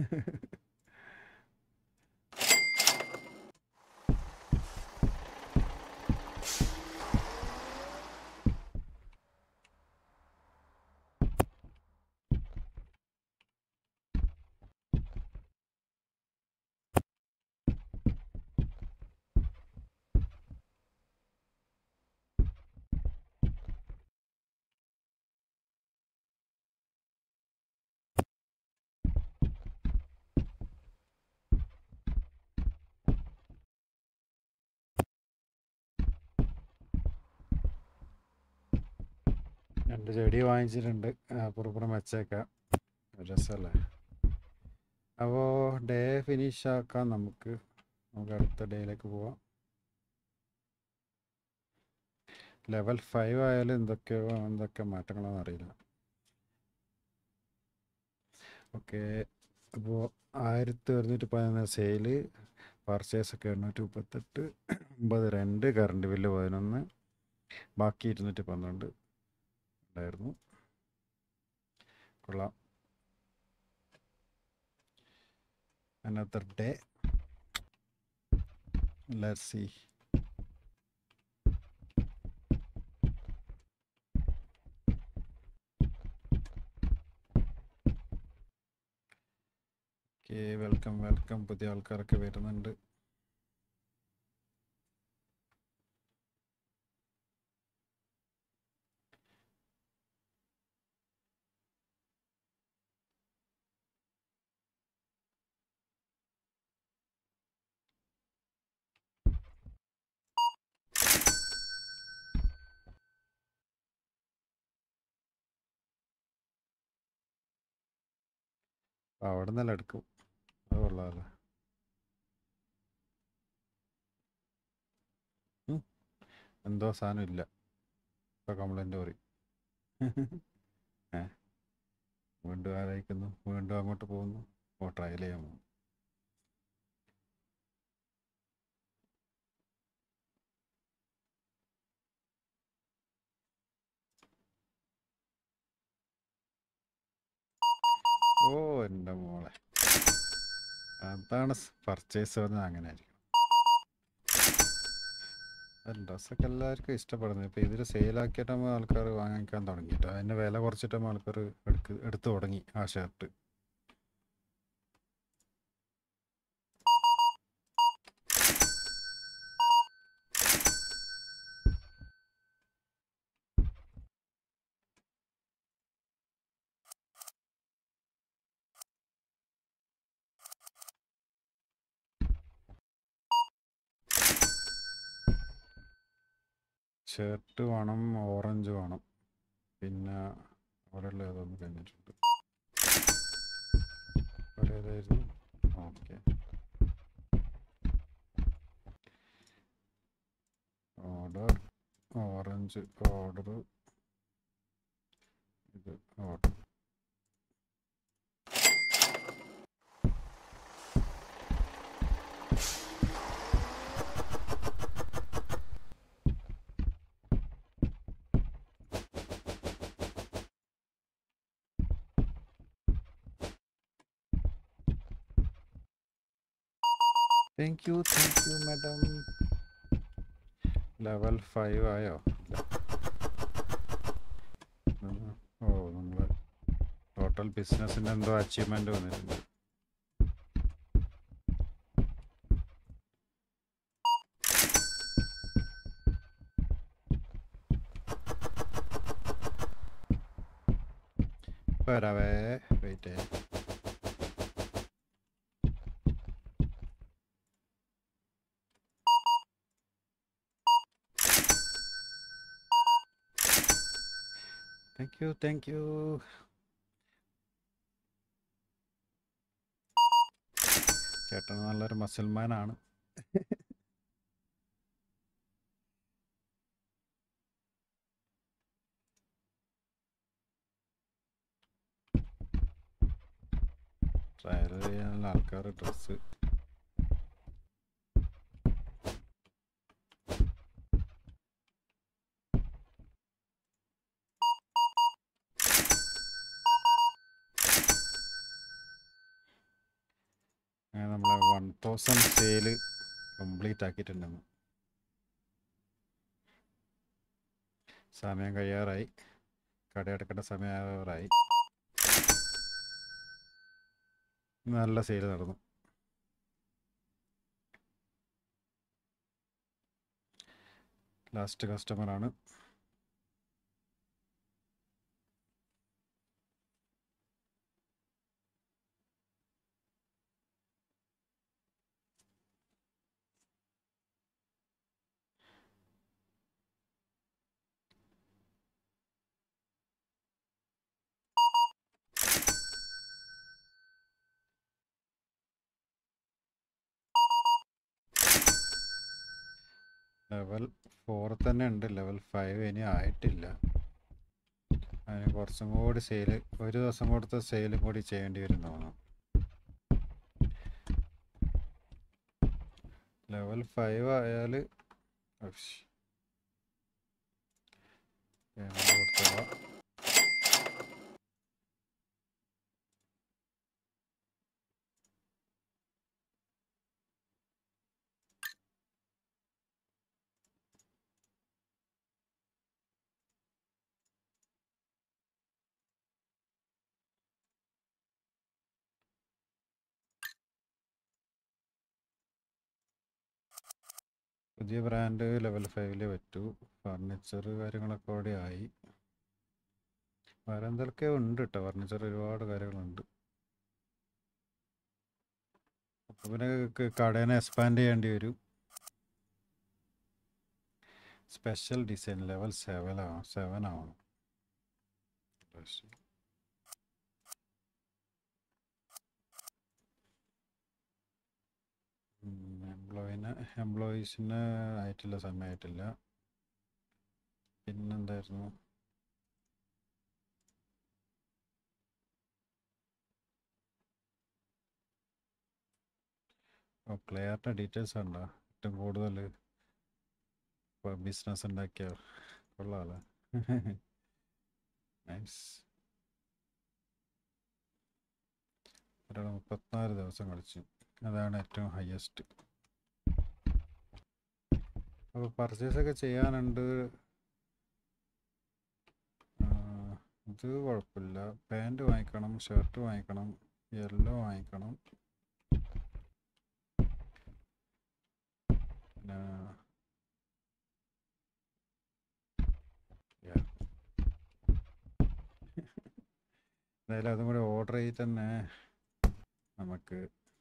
രണ്ട് ചെടി വാങ്ങിച്ചിട്ടുണ്ട് അപ്പുറപ്പുറം വെച്ചേക്കാം രസമല്ലേ അപ്പോൾ ഡേ ഫിനിഷ് ആക്കാം നമുക്ക് നമുക്ക് അടുത്ത ഡേയിലേക്ക് പോവാം ലെവൽ ഫൈവ് ആയാലും എന്തൊക്കെയോ എന്തൊക്കെ മാറ്റങ്ങളാണെന്ന് അറിയില്ല ഓക്കെ അപ്പോൾ ആയിരത്തി ഒരുന്നൂറ്റി പതിനൊന്ന് സെയില് പർച്ചേസ് ഒക്കെ എണ്ണൂറ്റി മുപ്പത്തെട്ട് ഒമ്പത് രണ്ട് കറണ്ട് ബില്ല് പതിനൊന്ന് ബാക്കി ഇരുന്നൂറ്റി പന്ത്രണ്ട് ഉണ്ടായിരുന്നു കൊള്ളാം another day let's see okay welcome welcome പുതിയ ആൾക്കാരൊക്കെ വരുന്നുണ്ട് അവിടെ നിന്നല്ല എടുക്കും അത് കൊള്ളാമല്ലോ ഉം. എന്തോ സാധനം ഇല്ല ഇപ്പൊ കംപ്ലൈന്റ് പറയും ഏ വീണ്ടും ആരയക്കുന്നു വീണ്ടും അങ്ങോട്ട് പോകുന്നു ഓ ട്രയൽ ചെയ്യാൻ പോകുന്നു ഓ എൻ്റെ മോളെ അതാണ് പർച്ചേസ് പറഞ്ഞത് അങ്ങനെ ആയിരിക്കും ഡ്രസ്സൊക്കെ എല്ലാവർക്കും ഇഷ്ടപ്പെടുന്നത് ഇപ്പം ഇതിൽ സെയിലാക്കിയിട്ടാകുമ്പോൾ ആൾക്കാർ വാങ്ങിക്കാൻ തുടങ്ങിയിട്ട് അതിൻ്റെ വില കുറച്ചിട്ടാകുമ്പോൾ ആൾക്കാർ എടുക്ക് എടുത്തു തുടങ്ങി ആ ഷർട്ട് ഷർട്ട് വേണം ഓറഞ്ച് വേണം പിന്നെ അവിടെയുള്ള ഏതൊന്ന് കഴിഞ്ഞിട്ടുണ്ട് അവിടെ ഏതായിരുന്നു ഓക്കെ ഓർഡർ ഓറഞ്ച് ഓർഡർ ഇത് order thank you thank you madam level five ആയോ ഇല്ല. ഉം. ഓ നമ്മൾ ടോട്ടൽ ബിസിനസ്സിന് എന്തോ അച്ചീവ്മെന്റ് വന്നിട്ടുണ്ട് ഇപ്പൊ വരാവേ wait thank you thank you ചേട്ടൻ നല്ലൊരു മുസൽമാനാണ് ട്രയൽ ചെയ്യാനുള്ള ആൾക്കാർ ഡ്രസ്സ് അങ്ങനെ നമ്മൾ വൺ തൗസൻഡ് സെയില് കംപ്ലീറ്റ് ആക്കിയിട്ടുണ്ടെന്ന് സമയം കഴിയാറായി കടയടക്കേണ്ട സമയമാറായി നല്ല സെയിൽ നടന്നു ലാസ്റ്റ് കസ്റ്റമറാണ് ലെവൽ ഫോർ തന്നെ ഉണ്ട് ലെവൽ ഫൈവ് ഇനി ആയിട്ടില്ല അതിന് കുറച്ചും കൂടി സെയിൽ ഒരു ദിവസം കൊടുത്ത സെയിലും കൂടി ചെയ്യേണ്ടി വരും തോന്നുന്നു ലെവൽ ഫൈവ് ആയാൽ കൊടുത്തോളാം പുതിയ ബ്രാൻഡ് ലെവൽ ഫൈവില് പറ്റൂ ഫർണിച്ചർ കാര്യങ്ങളൊക്കെ അവിടെ ആയി വേറെ എന്തൊക്കെ ഉണ്ട് കേട്ടോ ഫർണിച്ചർ ഒരുപാട് കാര്യങ്ങളുണ്ട് അപ്പോൾ പിന്നെ ക- കടേനെ എക്സ്പാൻഡ് ചെയ്യേണ്ടി വരും സ്പെഷ്യൽ ഡിസൈൻ ലെവൽ സെവൻ ആ സെവൻ ആവണം എംപ്ലോയിന് എംപ്ലോയീസിന് ആയിട്ടില്ല സമയമായിട്ടില്ല പിന്നെന്തായിരുന്നു ഓ പ്ലെയറിൻ്റെ ഡീറ്റെയിൽസ് ഉണ്ടോ ഏറ്റവും കൂടുതൽ ഇപ്പോൾ ബിസിനസ് ഉണ്ടാക്കിയ കൊള്ളാമല്ലോ നൈസ് ഒരാൾ മുപ്പത്തിനാല് ദിവസം കളിച്ചു അതാണ് ഏറ്റവും ഹയസ്റ്റ് അപ്പോൾ പർച്ചേസ് ഒക്കെ ചെയ്യാനുണ്ട് ആ, ഇത് കുഴപ്പമില്ല പാൻറ് വാങ്ങിക്കണം ഷർട്ട് വാങ്ങിക്കണം യെല്ലോ വാങ്ങിക്കണം പിന്നെ yeah. എന്തായാലും അതും കൂടി ഓർഡർ ചെയ്ത് തന്നെ നമുക്ക്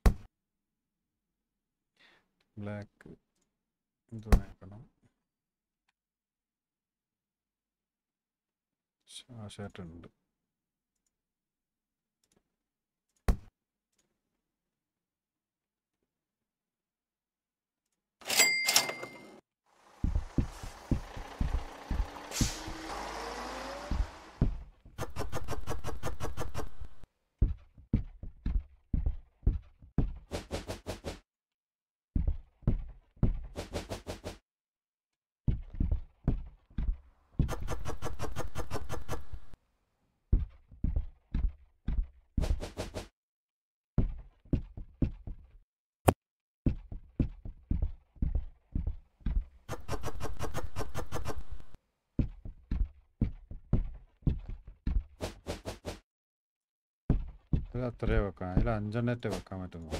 ബ്ലാക്ക് ഇത് വാങ്ങിക്കണം ആ ഷർട്ട് ഉണ്ട് ഇത് അത്രയേ വെക്കാം അതിൽ അഞ്ചെണ്ണറ്റേ വെക്കാൻ പറ്റുന്നു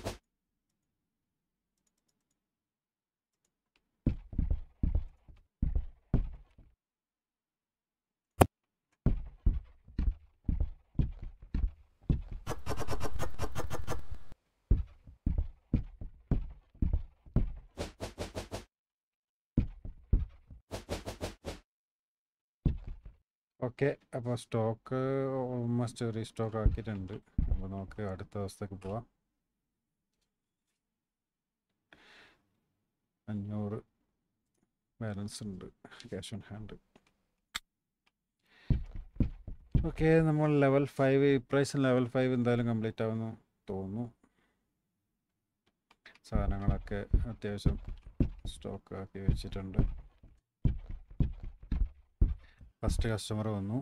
ഓക്കെ അപ്പോൾ സ്റ്റോക്ക് ഓൾമോസ്റ്റ് റീസ്റ്റോക്ക് ആക്കിയിട്ടുണ്ട് അപ്പോൾ നമുക്ക് അടുത്ത ദിവസത്തേക്ക് പോവാം അഞ്ഞൂറ് ബാലൻസ് ഉണ്ട് ക്യാഷ് ഓൺ ഹാൻഡ് ഓക്കെ നമ്മൾ ലെവൽ ഫൈവ് ഇപ്രാവശ്യം ലെവൽ ഫൈവ് എന്തായാലും കംപ്ലീറ്റ് ആവുമെന്ന് തോന്നുന്നു സാധനങ്ങളൊക്കെ അത്യാവശ്യം സ്റ്റോക്ക് ആക്കി വെച്ചിട്ടുണ്ട് ഫസ്റ്റ് കസ്റ്റമർ വന്നു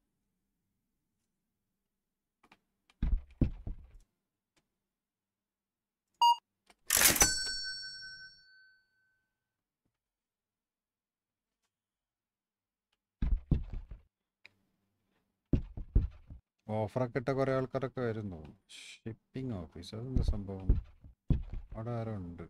ഓഫറൊക്കെ ഇട്ട കുറേ ആൾക്കാരൊക്കെ വരുന്നു ഷിപ്പിംഗ് ഓഫീസ് അതെന്താ സംഭവം അവിടെ ആരോ ഉണ്ട്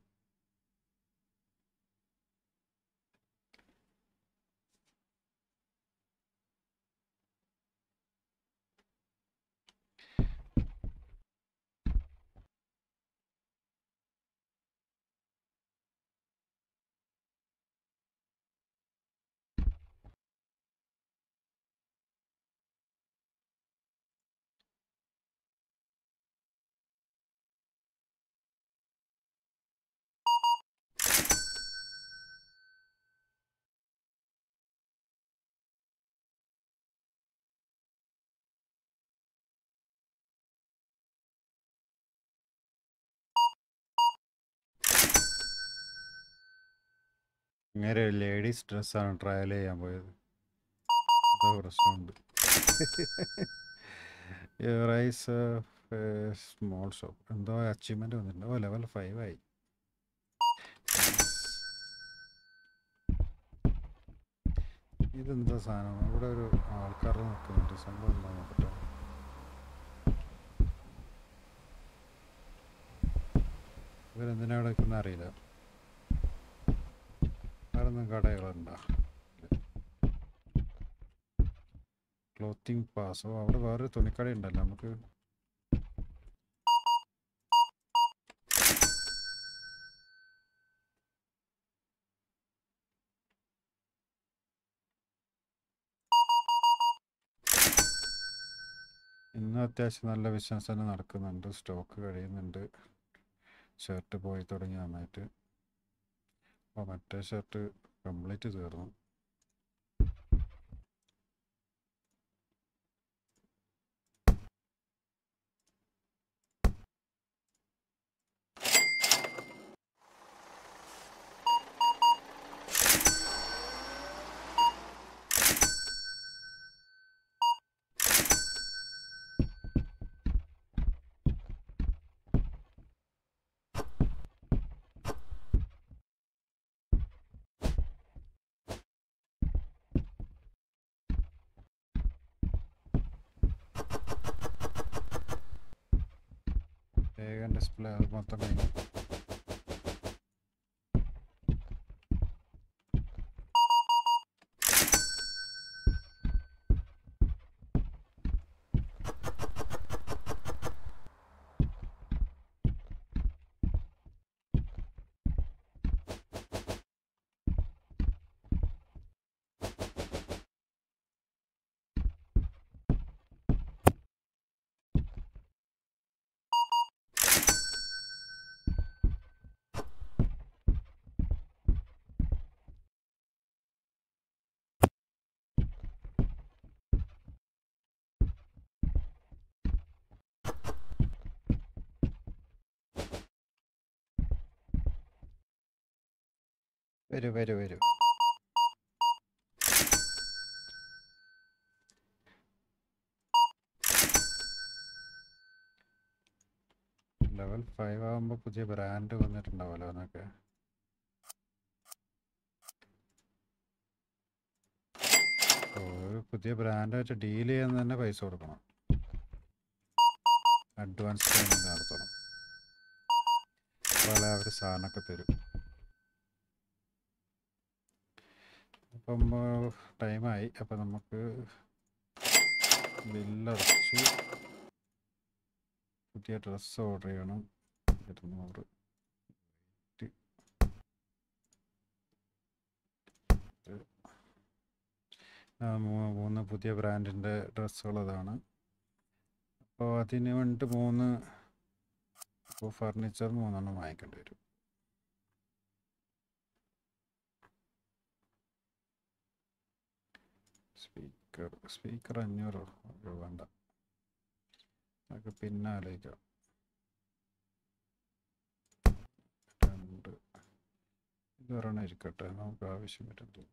ഇങ്ങനെ ലേഡീസ് ഡ്രസ്സാണ് ട്രയൽ ചെയ്യാൻ പോയത് എന്തോ പ്രശ്നമുണ്ട് റൈസ് സ്മോൾ ഷോപ്പ് എന്തോ അച്ചീവ്മെൻ്റ് വന്നിട്ടുണ്ട് ഓ ലെവൽ ഫൈവ് ആയി ഇതെന്താ സാധനം ഇവിടെ ഒരു ആൾക്കാർ നിൽക്കുന്നുണ്ട് സംഭവം എന്താ നോക്കട്ടെ ഇവരെന്തിനാ ഇവിടെ നിൽക്കുന്ന അറിയില്ല വേറൊന്നും കടകളുണ്ടോ ക്ലോത്തിങ് പാസ് ഓ അവിടെ വേറൊരു തുണിക്കട ഉണ്ടല്ലോ നമുക്ക് ഇന്ന് അത്യാവശ്യം നല്ല ബിസിനസ് തന്നെ നടക്കുന്നുണ്ട് സ്റ്റോക്ക് കഴിയുന്നുണ്ട് ഷർട്ട് പോയി തുടങ്ങി നന്നായിട്ട് അപ്പോൾ മറ്റേ ഷർട്ട് കംപ്ലീറ്റ് തീർന്നു വേഗം ഡിസ്പ്ലേ അത് മൊത്തം കഴിഞ്ഞു വരൂ വരൂ വരൂ ലെവൽ ഫൈവ് ആകുമ്പോൾ പുതിയ ബ്രാൻഡ് വന്നിട്ടുണ്ടാവുമല്ലോ എന്നൊക്കെ ഓ, ഒരു പുതിയ ബ്രാൻഡായിട്ട് ഡീൽ ചെയ്യാൻ തന്നെ പൈസ കൊടുക്കണം അഡ്വാൻസ് പേയ്മെൻറ്റ് നടത്തണം അതുപോലെ അവർ സാധനമൊക്കെ തരും അപ്പം ടൈമായി അപ്പം നമുക്ക് ബില്ലടച്ചു പുതിയ ഡ്രസ്സ് ഓർഡർ ചെയ്യണം ഇരുന്നൂറ് ആ, മൂ- മൂന്ന് പുതിയ ബ്രാൻഡിൻ്റെ ഡ്രസ്സുകൾ അതാണ് അപ്പോൾ അതിന് വേണ്ടിയിട്ട് മൂന്ന് ഇപ്പോൾ ഫർണിച്ചർ മൂന്നെണ്ണം വാങ്ങിക്കേണ്ടി വരും സ്പീക്കർ സ്പീക്കർ അഞ്ഞൂറ് രൂപ വേണ്ട അതൊക്കെ പിന്നെ ആലോചിക്കാം രണ്ട് ഇത് ഒരെണ്ണം ഇരിക്കട്ടെ നമുക്ക് ആവശ്യം വരുന്നത്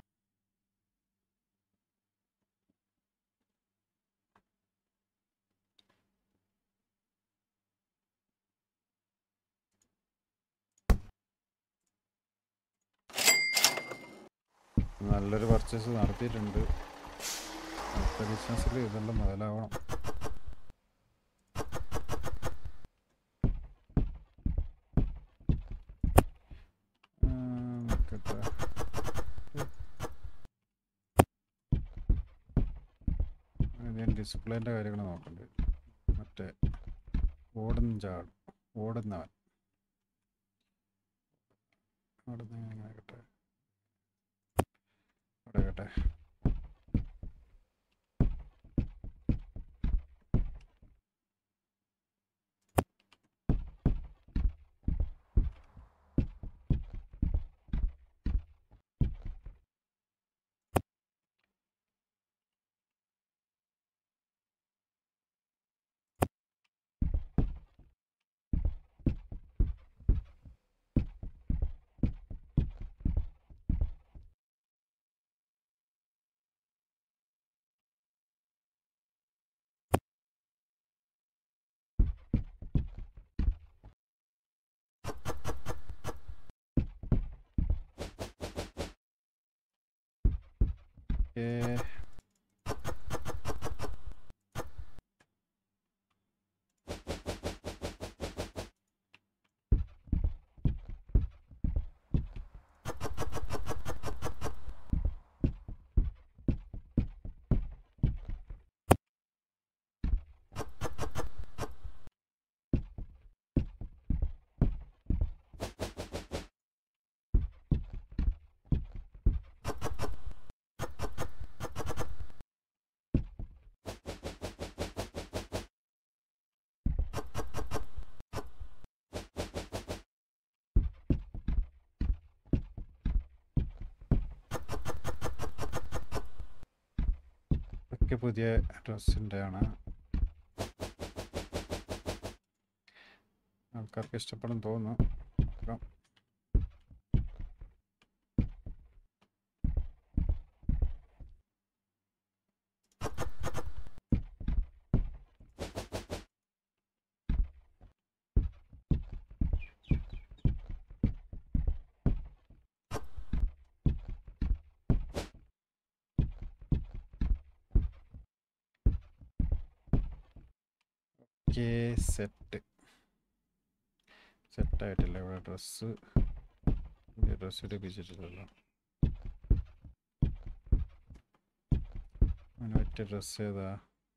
നല്ലൊരു പർച്ചേസ് നടത്തിയിട്ടുണ്ട് അടുത്ത ബിസിനസ്സിൽ ഇതെല്ലാം മുതലാവണം ആ, നോക്കട്ടെ. ഞാൻ ഡിസ്പ്ലേൻ്റെ കാര്യങ്ങൾ നോക്കണ്ടേ മറ്റേ ഓടുന്ന ചാട് ഓടുന്നവൻ ഓടുന്ന എങ്ങനെ കേട്ടെ അവിടെ കേട്ടെ ഏ ഒക്കെ പുതിയ ഡ്രസ്സിൻ്റെ ആണ് ആൾക്കാർക്ക് ഇഷ്ടപ്പെടും തോന്നുന്നു നോക്കാം ഓക്കെ സെറ്റ് സെറ്റായിട്ടില്ല ഇവിടെ ഡ്രസ്സ് ഡ്രസ്സ് ഇടിപ്പിച്ചിട്ടില്ലല്ലോ അങ്ങനെ പറ്റിയ ഡ്രസ്സ് ഏതാ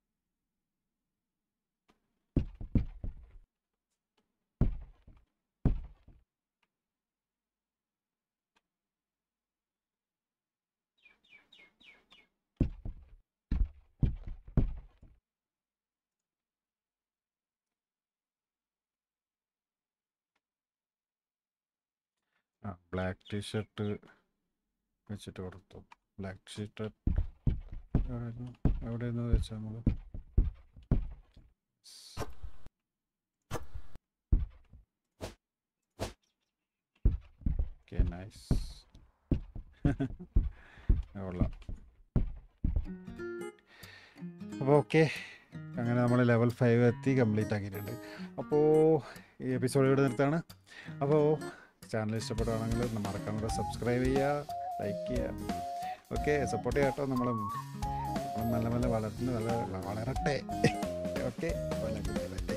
ആ ബ്ലാക്ക് ടീഷർട്ട് വെച്ചിട്ട് കൊടുത്തു ബ്ലാക്ക് ടീഷർട്ട് എവിടെയായിരുന്നു എവിടെയായിരുന്നു വെച്ചാൽ നമ്മൾ ഓക്കെ നൈസ് കൊള്ളാം അപ്പോൾ ഓക്കെ അങ്ങനെ നമ്മൾ ലെവൽ ഫൈവ് എത്തി കംപ്ലീറ്റ് ആക്കിയിട്ടുണ്ട് അപ്പോൾ ഈ എപ്പിസോഡ് ഇവിടെ നിർത്താണ് അപ്പോൾ ചാനൽ ഇഷ്ടപ്പെടുകയാണെങ്കിൽ മറക്കാതെ സബ്സ്ക്രൈബ് ചെയ്യുക ലൈക്ക് ചെയ്യുക ഓക്കെ സപ്പോർട്ട് ചെയ്യാം കേട്ടോ നമ്മൾ നല്ല നല്ല വളർന്ന് നല്ല വളരട്ടെ ഓക്കെ